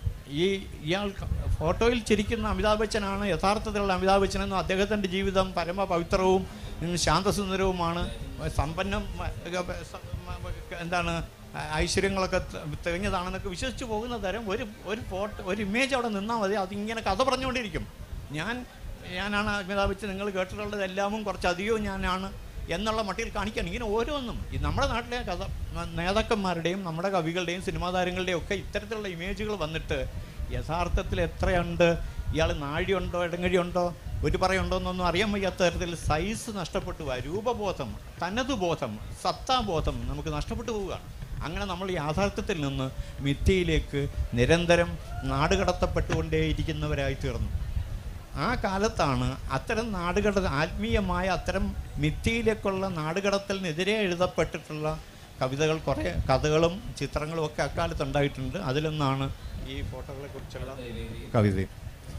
ഈ ഇയാൾ ഫോട്ടോയിൽ ചിരിക്കുന്ന അമിതാഭ് ബച്ചനാണ് യഥാർത്ഥത്തിലുള്ള അമിതാഭ് ബച്ചൻ എന്നും അദ്ദേഹത്തിൻ്റെ ജീവിതം പരമപവിത്രവും ഉം, ശാന്തസുന്ദരവുമാണ് സമ്പന്നം മ- സ- മ- എന്താണ് ഐശ്വര്യങ്ങളൊക്കെ ത- തികഞ്ഞതാണെന്നൊക്കെ വിശ്വസിച്ച് പോകുന്ന തരം ഒരു ഒരു ഫോട്ടോ ഒരു ഇമേജ് അവിടെ നിന്നാൽ മതി അതിങ്ങനെ കഥ പറഞ്ഞുകൊണ്ടിരിക്കും ഞാൻ ഞാനാണ് അമിതാഭ് ബച്ചൻ നിങ്ങൾ കേട്ടിട്ടുള്ളത് എല്ലാമും കുറച്ചധികവും ഞാനാണ് എന്നുള്ള മട്ടിൽ കാണിക്കാൻ ഇങ്ങനെ ഓരോന്നും ഈ നമ്മുടെ നാട്ടിലെ കഥ നേതാക്കന്മാരുടെയും നമ്മുടെ കവികളുടെയും സിനിമാ താരങ്ങളുടെയും ഒക്കെ ഇത്തരത്തിലുള്ള ഇമേജുകൾ വന്നിട്ട് യഥാർത്ഥത്തിൽ എത്രയുണ്ട് ഇയാൾ നാഴിയുണ്ടോ ഇടങ്ങഴിയുണ്ടോ ഒരു പറയുണ്ടോ എന്നൊന്നും അറിയാൻ വയ്യാത്ത തരത്തിൽ സൈസ് നഷ്ടപ്പെട്ടു പോവുക രൂപബോധം തനതുബോധം സത്താബോധം നമുക്ക് നഷ്ടപ്പെട്ടു പോവുകയാണ് അങ്ങനെ നമ്മൾ യാഥാർത്ഥ്യത്തിൽ നിന്ന് മിഥ്യയിലേക്ക് നിരന്തരം നാടുകടത്തപ്പെട്ടുകൊണ്ടേയിരിക്കുന്നവരായി തീർന്നു ആ കാലത്താണ് അത്തരം നാടുകട ആത്മീയമായ അത്തരം മിഥ്യയിലേക്കുള്ള നാടുകടത്തലിനെതിരെ എഴുതപ്പെട്ടിട്ടുള്ള കവിതകൾ കുറേ കഥകളും ചിത്രങ്ങളും ഒക്കെ അക്കാലത്ത് ഉണ്ടായിട്ടുണ്ട് അതിലൊന്നാണ് ഈ ഫോട്ടോകളെ കുറിച്ചുള്ള കവിതയും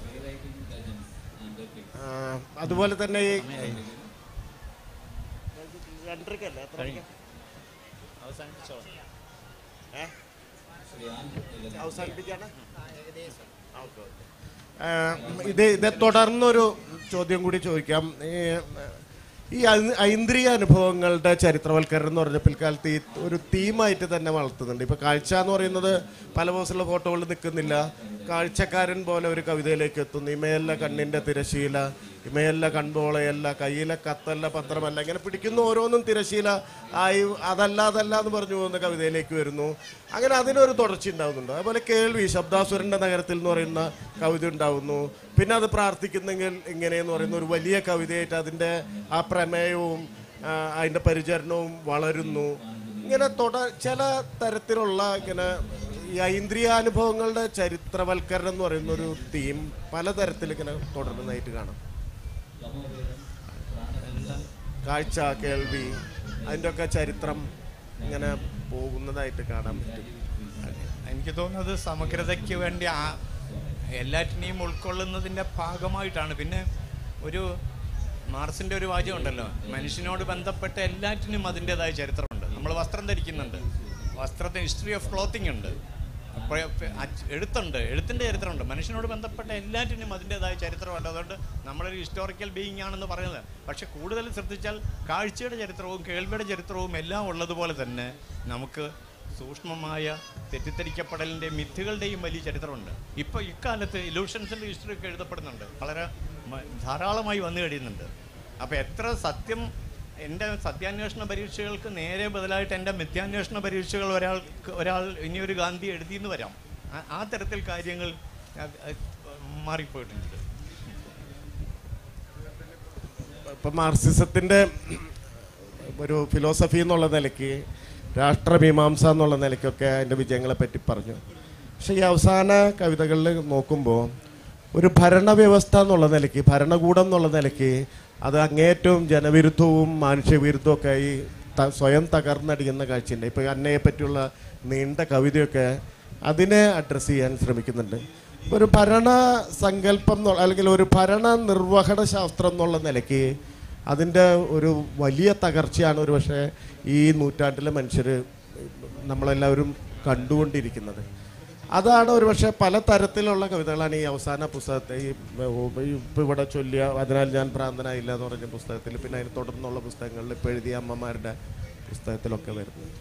ആ, അതുപോലെ തന്നെ ഈ ഏ? അവസാനിപ്പിക്കാണ് ആ, ഇത് ഇതെ തുടർന്നൊരു ചോദ്യം കൂടി ചോദിക്കാം ഈ ഈ ഐ- ഐന്ദ്രിയ അനുഭവങ്ങളുടെ ചരിത്രവൽക്കരണം എന്ന് പറഞ്ഞ പിൽക്കാലത്ത് ഈ ഒരു തീമായിട്ട് തന്നെ വളർത്തുന്നുണ്ട് ഇപ്പൊ കാഴ്ച എന്ന് പറയുന്നത് പല പോസിലുള്ള ഫോട്ടോകളിൽ നിൽക്കുന്നില്ല കാഴ്ചക്കാരൻ പോലെ ഒരു കവിതയിലേക്ക് എത്തുന്നു ഇമയല്ല കണ്ണിന്റെ തിരശീല ഇമയല്ല കൺപോളയല്ല കയ്യിലെ കത്തല്ല പത്രമല്ല ഇങ്ങനെ പിടിക്കുന്ന ഓരോന്നും തിരശീല ആയി അതല്ല അതല്ല എന്ന് പറഞ്ഞു പോകുന്ന കവിതയിലേക്ക് വരുന്നു അങ്ങനെ അതിനൊരു തുടർച്ച ഉണ്ടാവുന്നുണ്ട് അതുപോലെ കേൾവി ശബ്ദാസുരന്റെ നഗരത്തിൽ എന്ന് പറയുന്ന കവിത ഉണ്ടാവുന്നു പിന്നെ അത് പ്രാർത്ഥിക്കുന്നെങ്കിൽ ഇങ്ങനെയെന്ന് പറയുന്ന ഒരു വലിയ കവിതയായിട്ട് അതിൻ്റെ ആ പ്രമേയവും ആ, അതിൻ്റെ പരിചരണവും വളരുന്നു ഇങ്ങനെ തുട ചില തരത്തിലുള്ള ഇങ്ങനെ ഈ ഐന്ദ്രിയാനുഭവങ്ങളുടെ ചരിത്രവൽക്കരണം എന്ന് പറയുന്ന ഒരു തീം പലതരത്തിൽ ഇങ്ങനെ തുടരുന്നതായിട്ട് കാണാം കാഴ്ച കേൾവി അതിൻ്റെ ഒക്കെ ചരിത്രം ഇങ്ങനെ പോകുന്നതായിട്ട് കാണാൻ പറ്റും എനിക്ക് തോന്നുന്നത് സമഗ്രതയ്ക്ക് വേണ്ടി ആ എല്ലാറ്റിനെയും ഉൾക്കൊള്ളുന്നതിൻ്റെ ഭാഗമായിട്ടാണ് പിന്നെ ഒരു മാർസിൻ്റെ ഒരു വാചകം ഉണ്ടല്ലോ മനുഷ്യനോട് ബന്ധപ്പെട്ട എല്ലാറ്റിനും അതിൻ്റെതായ ചരിത്രമുണ്ട് നമ്മൾ വസ്ത്രം ധരിക്കുന്നുണ്ട് വസ്ത്രത്തിന് ഹിസ്റ്ററി ഓഫ് ക്ലോത്തിങ് ഉണ്ട് അപ്പോൾ അച്ച് എഴുത്തുണ്ട് എഴുത്തിൻ്റെ ചരിത്രമുണ്ട് മനുഷ്യനോട് ബന്ധപ്പെട്ട എല്ലാറ്റിനും അതിൻ്റെതായ ചരിത്രമുണ്ട് അതുകൊണ്ട് നമ്മളൊരു ഹിസ്റ്റോറിക്കൽ ബീയിങ് ആണെന്ന് പറയുന്നത് പക്ഷെ കൂടുതൽ ശ്രദ്ധിച്ചാൽ കാഴ്ചയുടെ ചരിത്രവും കേൾവിയുടെ ചരിത്രവും എല്ലാം ഉള്ളതുപോലെ തന്നെ നമുക്ക് സൂക്ഷ്മമായ തെറ്റിദ്ധരിക്കപ്പെടലിൻ്റെ മിഥ്യകളുടെയും വലിയ ചരിത്രമുണ്ട് ഇപ്പോൾ ഇക്കാലത്ത് ഇലൂഷൻസിൻ്റെ ഹിസ്റ്ററി ഒക്കെ എഴുതപ്പെടുന്നുണ്ട് വളരെ മ- ധാരാളമായി വന്നു കഴിയുന്നുണ്ട് അപ്പോൾ എത്ര സത്യം എൻ്റെ സത്യാന്വേഷണ പരീക്ഷകൾക്ക് നേരെ ബദലായിട്ട് എൻ്റെ മിഥ്യാന്വേഷണ പരീക്ഷകൾ ഒരാൾക്ക് ഒരാൾ ഇനിയൊരു ഗാന്ധി എഴുതിയെന്ന് വരാം ആ- ആ തരത്തിൽ കാര്യങ്ങൾ അത് അത് മാറിപ്പോയിട്ടുണ്ട് ഇപ്പം മാർസിസത്തിൻ്റെ ഒരു ഫിലോസഫി എന്നുള്ള നിലയ്ക്ക് രാഷ്ട്രമീമാംസ എന്നുള്ള നിലയ്ക്കൊക്കെ അതിൻ്റെ വിജയങ്ങളെ പറ്റി പറഞ്ഞു പക്ഷേ ഈ അവസാന കവിതകളിൽ നോക്കുമ്പോൾ ഒരു ഭരണവ്യവസ്ഥ എന്നുള്ള നിലയ്ക്ക് ഭരണകൂടം എന്നുള്ള നിലയ്ക്ക് അത് അങ്ങേറ്റവും ജനവിരുദ്ധവും മാനുഷ്യവിരുദ്ധവും ഒക്കെ ഈ ത- സ്വയം തകർന്നടിയുന്ന കാഴ്ചയുണ്ട് ഇപ്പോൾ അന്നയെ പറ്റിയുള്ള നീണ്ട കവിതയൊക്കെ അതിനെ അഡ്രസ്സ് ചെയ്യാൻ ശ്രമിക്കുന്നുണ്ട് ഒരു ഭരണ സങ്കല്പം എന്നുള്ള അല്ലെങ്കിൽ ഒരു ഭരണ നിർവഹണ ശാസ്ത്രം എന്നുള്ള നിലയ്ക്ക് അതിൻ്റെ ഒരു വലിയ തകർച്ചയാണ് ഒരു പക്ഷേ ഈ നൂറ്റാണ്ടിലെ മനുഷ്യർ നമ്മളെല്ലാവരും കണ്ടുകൊണ്ടിരിക്കുന്നത് അതാണ് ഒരു പക്ഷേ പല തരത്തിലുള്ള കവിതകളാണ് ഈ അവസാന പുസ്തകത്തെ ഈ ഇപ്പം ഇവിടെ ചൊല്ലിയ അതിനാൽ ഞാൻ ഭ്രാന്തനായില്ല എന്ന് പറഞ്ഞ പുസ്തകത്തിൽ പിന്നെ അതിന് തുടർന്നുള്ള പുസ്തകങ്ങളിൽ ഇപ്പോൾ എഴുതിയ അമ്മമാരുടെ പുസ്തകത്തിലൊക്കെ വരുന്നത്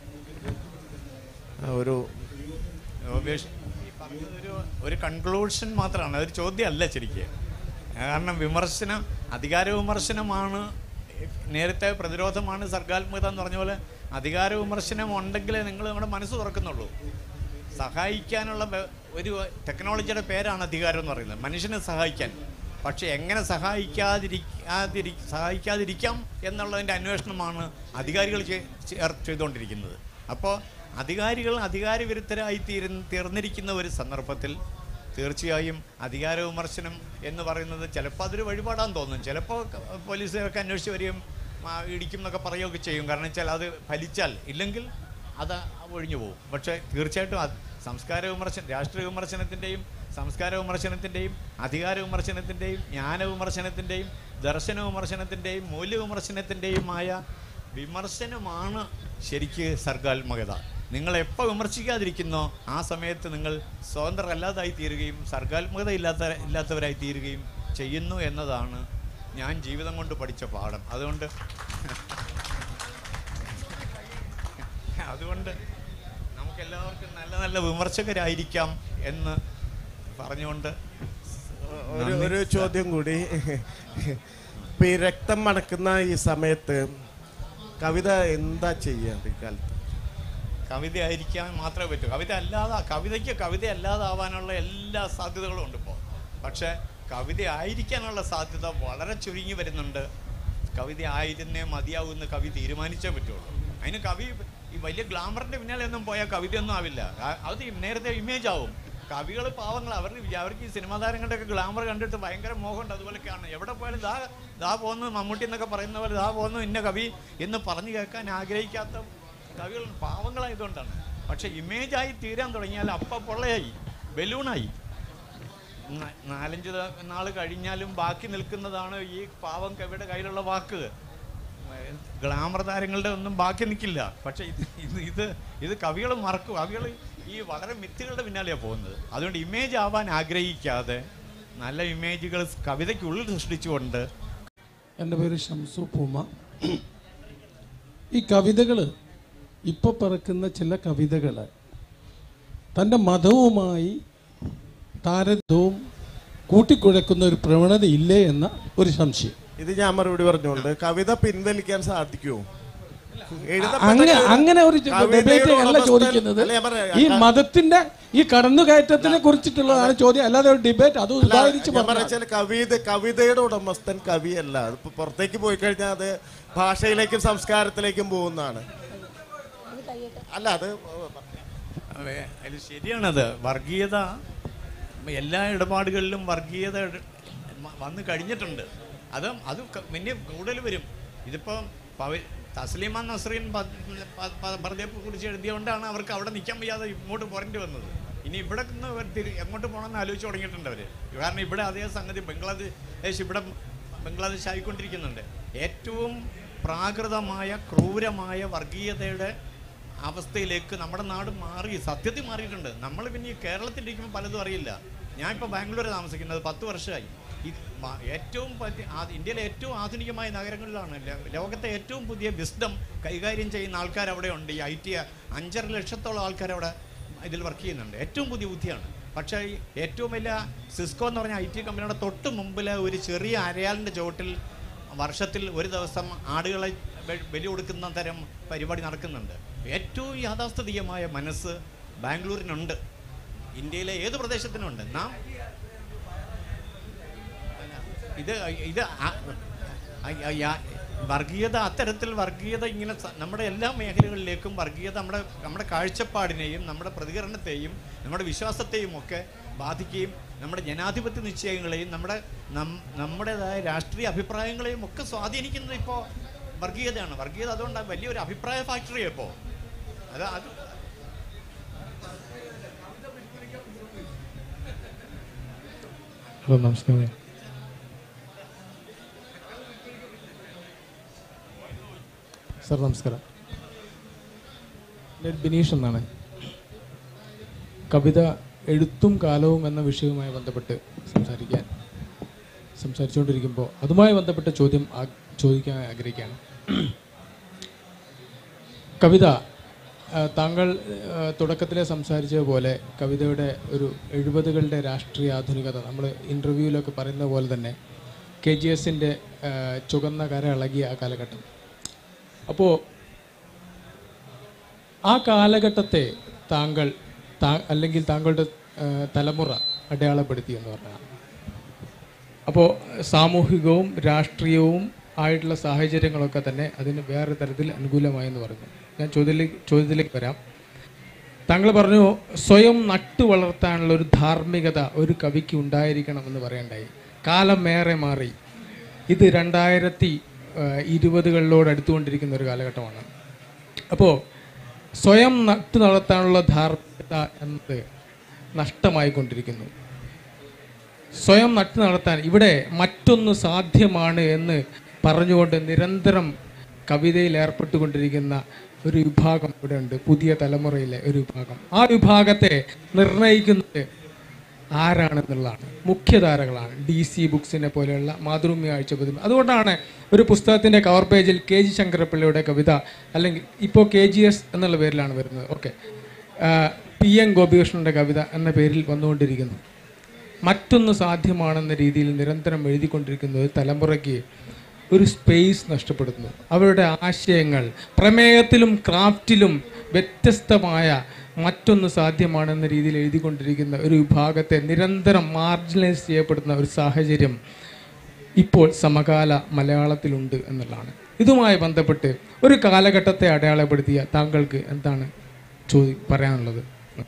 ആ ഒരു ഉപേക്ഷ- ഈ പറഞ്ഞതൊരു ഒരു കൺക്ലൂഷൻ മാത്രമാണ് അതൊരു ചോദ്യമല്ല ശരിക്ക് കാരണം വിമർശനം അധികാര വിമർശനമാണ് നേരത്തെ പ്രതിരോധമാണ് സർഗാത്മകത എന്ന് പറഞ്ഞ പോലെ അധികാര വിമർശനം ഉണ്ടെങ്കിലേ നിങ്ങൾ നിങ്ങളുടെ മനസ്സ് തുറക്കുന്നുള്ളൂ സഹായിക്കാനുള്ള വെ- ഒരു ടെക്നോളജിയുടെ പേരാണ് അധികാരം എന്ന് പറയുന്നത് മനുഷ്യനെ സഹായിക്കാൻ പക്ഷെ എങ്ങനെ സഹായിക്കാതിരിക്കാതിരി സഹായിക്കാതിരിക്കാം എന്നുള്ളതിൻ്റെ അന്വേഷണമാണ് അധികാരികൾ ചെ- ചേർ- ചെയ്തുകൊണ്ടിരിക്കുന്നത് അപ്പോൾ അധികാരികൾ അധികാരവിരുദ്ധരായി തീരു തീർന്നിരിക്കുന്ന ഒരു സന്ദർഭത്തിൽ തീർച്ചയായും അധികാര വിമർശനം എന്ന് പറയുന്നത് ചിലപ്പോൾ അതൊരു വഴിപാടാന്ന് തോന്നും ചിലപ്പോൾ ക- പോലീസുകാരൊക്കെ അന്വേഷിച്ച് വരികയും ആ, ഇടിക്കും എന്നൊക്കെ പറയുകയൊക്കെ ചെയ്യും കാരണം വെച്ചാൽ അത് ഫലിച്ചാൽ ഇല്ലെങ്കിൽ അത് ഒഴിഞ്ഞു പോകും പക്ഷേ തീർച്ചയായിട്ടും അത് സംസ്കാര വിമർശനം രാഷ്ട്രീയ വിമർശനത്തിൻ്റെയും സംസ്കാര വിമർശനത്തിൻ്റെയും അധികാര വിമർശനത്തിൻ്റെയും ജ്ഞാന വിമർശനത്തിൻ്റെയും ദർശന വിമർശനത്തിൻ്റെയും മൂല്യ വിമർശനത്തിൻ്റെയുമായ വിമർശനമാണ് ശരിക്ക് സർഗാത്മകത നിങ്ങൾ എപ്പോൾ വിമർശിക്കാതിരിക്കുന്നോ ആ സമയത്ത് നിങ്ങൾ സ്വതന്ത്രരല്ലാതായി തീരുകയും സർഗാത്മകത ഇല്ലാത്ത ഇല്ലാത്തവരായി തീരുകയും ചെയ്യുന്നു എന്നതാണ് ഞാൻ ജീവിതം കൊണ്ട് പഠിച്ച പാഠം അതുകൊണ്ട് അതുകൊണ്ട് നമുക്കെല്ലാവർക്കും നല്ല നല്ല വിമർശകരായിരിക്കാം എന്ന് പറഞ്ഞുകൊണ്ട് ഒരു ഒരു ചോദ്യം കൂടി ഇപ്പൊ ഈ രക്തം മണക്കുന്ന ഈ സമയത്ത് കവിത എന്താ ചെയ്യുക ഇക്കാലത്ത് കവിത ആയിരിക്കാൻ മാത്രമേ പറ്റൂ കവിത അല്ലാതെ കവിതയ്ക്ക് കവിത അല്ലാതാവാനുള്ള എല്ലാ സാധ്യതകളും ഉണ്ട് ഇപ്പോൾ പക്ഷേ കവിത ആയിരിക്കാനുള്ള സാധ്യത വളരെ ചുരുങ്ങി വരുന്നുണ്ട് കവിത ആയിരുന്നേ മതിയാവുന്ന കവി തീരുമാനിച്ചേ പറ്റുള്ളൂ അതിന് കവി ഈ വലിയ ഗ്ലാമറിൻ്റെ പിന്നാലെ ഒന്നും പോയാൽ കവിതയൊന്നും ആവില്ല ആ- അത് ഈ നേരത്തെ ഇമേജ് ആവും കവികൾ പാവങ്ങൾ അവർക്ക് വിചാ- അവർക്ക് ഈ സിനിമാ താരങ്ങളുടെയൊക്കെ ഗ്ലാമർ കണ്ടിട്ട് ഭയങ്കര മോഹമുണ്ട് അതുപോലെയൊക്കെയാണ് എവിടെ പോയാലും ദാ ദാ പോകുന്നു മമ്മൂട്ടി എന്നൊക്കെ പറയുന്ന പോലെ ദാ പോകുന്നു ഇന്ന കവി എന്ന് പറഞ്ഞു കേൾക്കാൻ ആഗ്രഹിക്കാത്ത കവികൾ പാവങ്ങളായതുകൊണ്ടാണ് പക്ഷെ ഇമേജായി തീരാൻ തുടങ്ങിയാൽ അപ്പ പൊള്ളയായി ബലൂണായി ന- നാലഞ്ച് നാൾ കഴിഞ്ഞാലും ബാക്കി നിൽക്കുന്നതാണ് ഈ പാവം കവിയുടെ കയ്യിലുള്ള വാക്ക് ഗ്ലാമർ താരങ്ങളുടെ ഒന്നും ബാക്കി നിൽക്കില്ല പക്ഷെ ഇത് ഇത് ഇത് ഇത് കവികൾ മറക്കും കവികൾ ഈ വളരെ മിത്തുകളുടെ പിന്നാലെയാണ് പോകുന്നത് അതുകൊണ്ട് ഇമേജ് ആവാൻ ആഗ്രഹിക്കാതെ നല്ല ഇമേജുകൾ കവിതയ്ക്കുള്ളിൽ സൃഷ്ടിച്ചുകൊണ്ട് എൻ്റെ പേര് ഷംസു പൂമ ഈ കവിതകൾ ഇപ്പോൾ പിറക്കുന്ന ചില കവിതകൾ തൻ്റെ മതവുമായി താരതവും കൂട്ടിക്കുഴക്കുന്ന ഒരു പ്രവണത ഇല്ലേ എന്ന ഒരു സംശയം ഇത് ഞാൻ മറുപടി പറഞ്ഞുകൊണ്ട് കവിത പിൻവലിക്കാൻ സാധിക്കുമോ അങ്ങനെ അങ്ങനെ ഒരു ഡിബേറ്റ് അല്ല ചോദിക്കുന്നത് ഈ മതത്തിന്റെ ഈ കടന്നുകയറ്റത്തിനെ കുറിച്ചിട്ടുള്ളതാണ് ചോദ്യം അല്ലാതെ ഒരു ഡിബേറ്റ് അത് ഉദാഹരിച്ച് പറഞ്ഞു പറഞ്ഞാൽ കവിത കവിതയുടെ ഉടമസ്ഥൻ കവിയല്ല അതിപ്പോ പുറത്തേക്ക് പോയി കഴിഞ്ഞാൽ അത് ഭാഷയിലേക്കും സംസ്കാരത്തിലേക്കും പോകുന്നതാണ് അല്ല അത് അതെ അത് ശരിയാണത് വർഗീയത എല്ലാ ഇടപാടുകളിലും വർഗീയത ഇട- മ- വന്നു കഴിഞ്ഞിട്ടുണ്ട് അത് അത് ക- പിന്നെ കൂടുതൽ വരും ഇതിപ്പോൾ തസ്ലീമ നസ്രീൻ പറഞ്ഞതിനെ കുറിച്ച് എഴുതിയതുകൊണ്ടാണ് അവർക്ക് അവിടെ നിൽക്കാൻ വയ്യാതെ ഇങ്ങോട്ട് പോരേണ്ടി വന്നത് ഇനി ഇവിടെ നിന്ന് ഇവർ തിരി എങ്ങോട്ട് പോകണമെന്ന് ആലോചിച്ച് തുടങ്ങിയിട്ടുണ്ട് അവർ കാരണം ഇവിടെ അതേ സംഗതി ബംഗ്ലാദേശ് ഇവിടെ ബംഗ്ലാദേശ് ആയിക്കൊണ്ടിരിക്കുന്നുണ്ട് ഏറ്റവും പ്രാകൃതമായ ക്രൂരമായ വർഗീയതയുടെ അവസ്ഥയിലേക്ക് നമ്മുടെ നാട് മാറി സത്യത്തിൽ മാറിയിട്ടുണ്ട് നമ്മൾ പിന്നെ ഈ കേരളത്തിലിരിക്കുമ്പോൾ പലതും അറിയില്ല ഞാൻ ഇപ്പോൾ ബാംഗ്ലൂർ താമസിക്കുന്നത് പത്ത് വർഷമായി ഈ മ- ഏറ്റവും പറ്റി- ആ- ഇന്ത്യയിലെ ഏറ്റവും ആധുനികമായ നഗരങ്ങളിലാണ് ലോ- ലോകത്തെ ഏറ്റവും പുതിയ വിസ്ഡം കൈകാര്യം ചെയ്യുന്ന ആൾക്കാർ അവിടെ ഉണ്ട് ഈ ഐ ടി അഞ്ചര ലക്ഷത്തോളം ആൾക്കാർ അവിടെ ഇതിൽ വർക്ക് ചെയ്യുന്നുണ്ട് ഏറ്റവും പുതിയ ബുദ്ധിയാണ് പക്ഷേ ഈ ഏറ്റവും വലിയ സിസ്കോ എന്ന് പറഞ്ഞ ഐ ടി കമ്പനിയുടെ തൊട്ട് മുമ്പിൽ ഒരു ചെറിയ അരയാലിൻ്റെ ചുവട്ടിൽ വർഷത്തിൽ ഒരു ദിവസം ആടുകളെ ബെ- ബലി കൊടുക്കുന്ന തരം പരിപാടി നടക്കുന്നുണ്ട് ഏറ്റവും യാഥാസ്ഥിതികമായ മനസ്സ് ബാംഗ്ലൂരിനുണ്ട് ഇന്ത്യയിലെ ഏത് പ്രദേശത്തിനുണ്ട് നാം ഇത് ഇത് ആ- ആ- ആ- ആ- വർഗീയത അത്തരത്തിൽ വർഗീയത ഇങ്ങനെ സ- നമ്മുടെ എല്ലാ മേഖലകളിലേക്കും വർഗീയത നമ്മുടെ നമ്മുടെ കാഴ്ചപ്പാടിനെയും നമ്മുടെ പ്രതികരണത്തെയും നമ്മുടെ വിശ്വാസത്തെയും ഒക്കെ ബാധിക്കുകയും നമ്മുടെ ജനാധിപത്യ നിശ്ചയങ്ങളെയും നമ്മുടെ നം- നമ്മുടേതായ രാഷ്ട്രീയ അഭിപ്രായങ്ങളെയും ഒക്കെ സ്വാധീനിക്കുന്നത് ഇപ്പോൾ വർഗീയതയാണ് വർഗീയത അതുകൊണ്ട് വലിയൊരു അഭിപ്രായ ഫാക്ടറിയാണ് ഇപ്പോൾ അത് അത് ഹലോ നമസ്കാരം സർ നമസ്കാരം എൻ്റെ പേര് ബിനീഷ് എന്നാണ് കവിത എഴുത്തും കാലവും എന്ന വിഷയവുമായി ബന്ധപ്പെട്ട് സംസാരിക്കാൻ സംസാരിച്ചുകൊണ്ടിരിക്കുമ്പോൾ അതുമായി ബന്ധപ്പെട്ട ചോദ്യം ആ- ചോദിക്കാൻ ആഗ്രഹിക്കുകയാണ് കവിത ആ, താങ്കൾ ആ, തുടക്കത്തിലെ സംസാരിച്ചതുപോലെ കവിതയുടെ ഒരു എഴുപതുകളുടെ രാഷ്ട്രീയ ആധുനികത നമ്മൾ ഇൻ്റർവ്യൂവിലൊക്കെ പറയുന്ന പോലെ തന്നെ കെ ജി എസിൻ്റെ ചുവന്ന കര ഇളകിയ ആ കാലഘട്ടം അപ്പോൾ ആ കാലഘട്ടത്തെ താങ്കൾ താ അല്ലെങ്കിൽ താങ്കളുടെ ആ, തലമുറ അടയാളപ്പെടുത്തി എന്ന് പറഞ്ഞാൽ അപ്പോൾ സാമൂഹികവും രാഷ്ട്രീയവും ആയിട്ടുള്ള സാഹചര്യങ്ങളൊക്കെ തന്നെ അതിന് വേറെ തരത്തിൽ അനുകൂലമായെന്ന് പറഞ്ഞു ഞാൻ ചോദ്യത്തിലേക്ക് ചോദ്യത്തിലേക്ക് വരാം താങ്കൾ പറഞ്ഞു സ്വയം നട്ടു വളർത്താനുള്ള ഒരു ധാർമ്മികത ഒരു കവിക്ക് ഉണ്ടായിരിക്കണമെന്ന് പറയണ്ടായി കാലം ഏറെ മാറി ഇത് രണ്ടായിരത്തി ഇരുപതുകളിലോട് അടുത്തുകൊണ്ടിരിക്കുന്ന ഒരു കാലഘട്ടമാണ് അപ്പോൾ സ്വയം നട്ടു നടത്താനുള്ള ധാർമ്മികത എന്നത് നഷ്ടമായിക്കൊണ്ടിരിക്കുന്നു സ്വയം നട്ടു നടത്താൻ ഇവിടെ മറ്റൊന്ന് സാധ്യമാണ് എന്ന് പറഞ്ഞുകൊണ്ട് നിരന്തരം കവിതയിൽ ഏർപ്പെട്ടുകൊണ്ടിരിക്കുന്ന ഒരു വിഭാഗം ഇവിടെ ഉണ്ട് പുതിയ തലമുറയിലെ ഒരു വിഭാഗം ആ വിഭാഗത്തെ നിർണയിക്കുന്നത് ആരാണെന്നുള്ളതാണ് മുഖ്യധാരകളാണ് ഡി സി ബുക്സിനെ പോലെയുള്ള മാതൃഭൂമി ആഴ്ചപതി അതുകൊണ്ടാണ് ഒരു പുസ്തകത്തിൻ്റെ കവർ പേജിൽ കെ ജി ശങ്കരപ്പിള്ളയുടെ കവിത അല്ലെങ്കിൽ ഇപ്പോൾ കെ ജി എസ് എന്നുള്ള പേരിലാണ് വരുന്നത് ഓക്കെ പി എൻ ഗോപികൃഷ്ണൻ്റെ കവിത എന്ന പേരിൽ വന്നുകൊണ്ടിരിക്കുന്നു മറ്റൊന്ന് സാധ്യമാണെന്ന രീതിയിൽ നിരന്തരം എഴുതിക്കൊണ്ടിരിക്കുന്ന ഒരു തലമുറയ്ക്ക് ഒരു സ്പേസ് നഷ്ടപ്പെടുന്നു അവരുടെ ആശയങ്ങൾ പ്രമേയത്തിലും ക്രാഫ്റ്റിലും വ്യത്യസ്തമായ മറ്റൊന്ന് സാധ്യമാണെന്ന രീതിയിൽ എഴുതിക്കൊണ്ടിരിക്കുന്ന ഒരു വിഭാഗത്തെ നിരന്തരം മാർജിനലൈസ് ചെയ്യപ്പെടുന്ന ഒരു സാഹചര്യം ഇപ്പോൾ സമകാല മലയാളത്തിലുണ്ട് എന്നുള്ളതാണ് ഇതുമായി ബന്ധപ്പെട്ട് ഒരു കാലഘട്ടത്തെ അടയാളപ്പെടുത്തിയ താങ്കൾക്ക് എന്താണ് ചോദി പറയാനുള്ളത്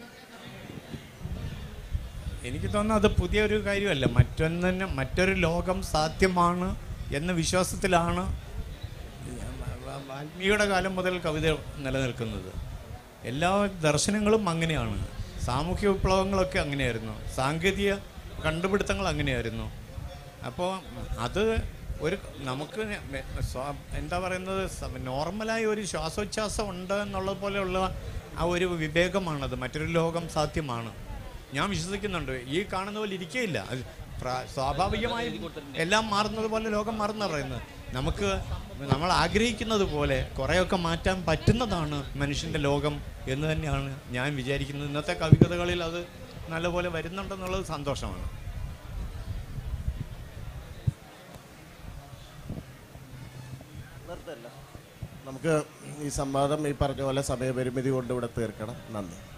എനിക്ക് തോന്നുന്നു അത് പുതിയൊരു കാര്യമല്ല മറ്റൊന്നിന് മറ്റൊരു ലോകം സാധ്യമാണ് എന്ന വിശ്വാസത്തിലാണ് വാൽമീകിയുടെ കാലം മുതൽ കവിത നിലനിൽക്കുന്നത് എല്ലാ ദർശനങ്ങളും അങ്ങനെയാണ് സാമൂഹ്യ വിപ്ലവങ്ങളൊക്കെ അങ്ങനെയായിരുന്നു സാങ്കേതിക കണ്ടുപിടുത്തങ്ങൾ അങ്ങനെയായിരുന്നു അപ്പോൾ അത് ഒരു നമുക്ക് സ്വ- എന്താ പറയുന്നത് സ- നോർമലായ ഒരു ശ്വാസോച്ഛ്വാസം ഉണ്ട് എന്നുള്ളത് പോലെയുള്ള ആ ഒരു വിവേകമാണത് മറ്റൊരു ലോകം സാധ്യമാണ് ഞാൻ വിശ്വസിക്കുന്നുണ്ട് ഈ കാണുന്ന പോലെ ഇരിക്കുകയില്ല അത് പ്ര- സ്വാഭാവികമായും എല്ലാം മാറുന്നത് പോലെ ലോകം മാറുന്ന പറയുന്നത് നമുക്ക് നമ്മൾ ആഗ്രഹിക്കുന്നത് പോലെ കുറേയൊക്കെ മാറ്റാൻ പറ്റുന്നതാണ് മനുഷ്യൻ്റെ ലോകം എന്ന് തന്നെയാണ് ഞാൻ വിചാരിക്കുന്നത് ഇന്നത്തെ കവിതകളിൽ അത് നല്ലപോലെ വരുന്നുണ്ടെന്നുള്ളത് സന്തോഷമാണ് നമുക്ക് ഈ സംവാദം ഈ പറഞ്ഞ പോലെ സമയപരിമിതി കൊണ്ട് ഇവിടെ തീർക്കണം നന്ദി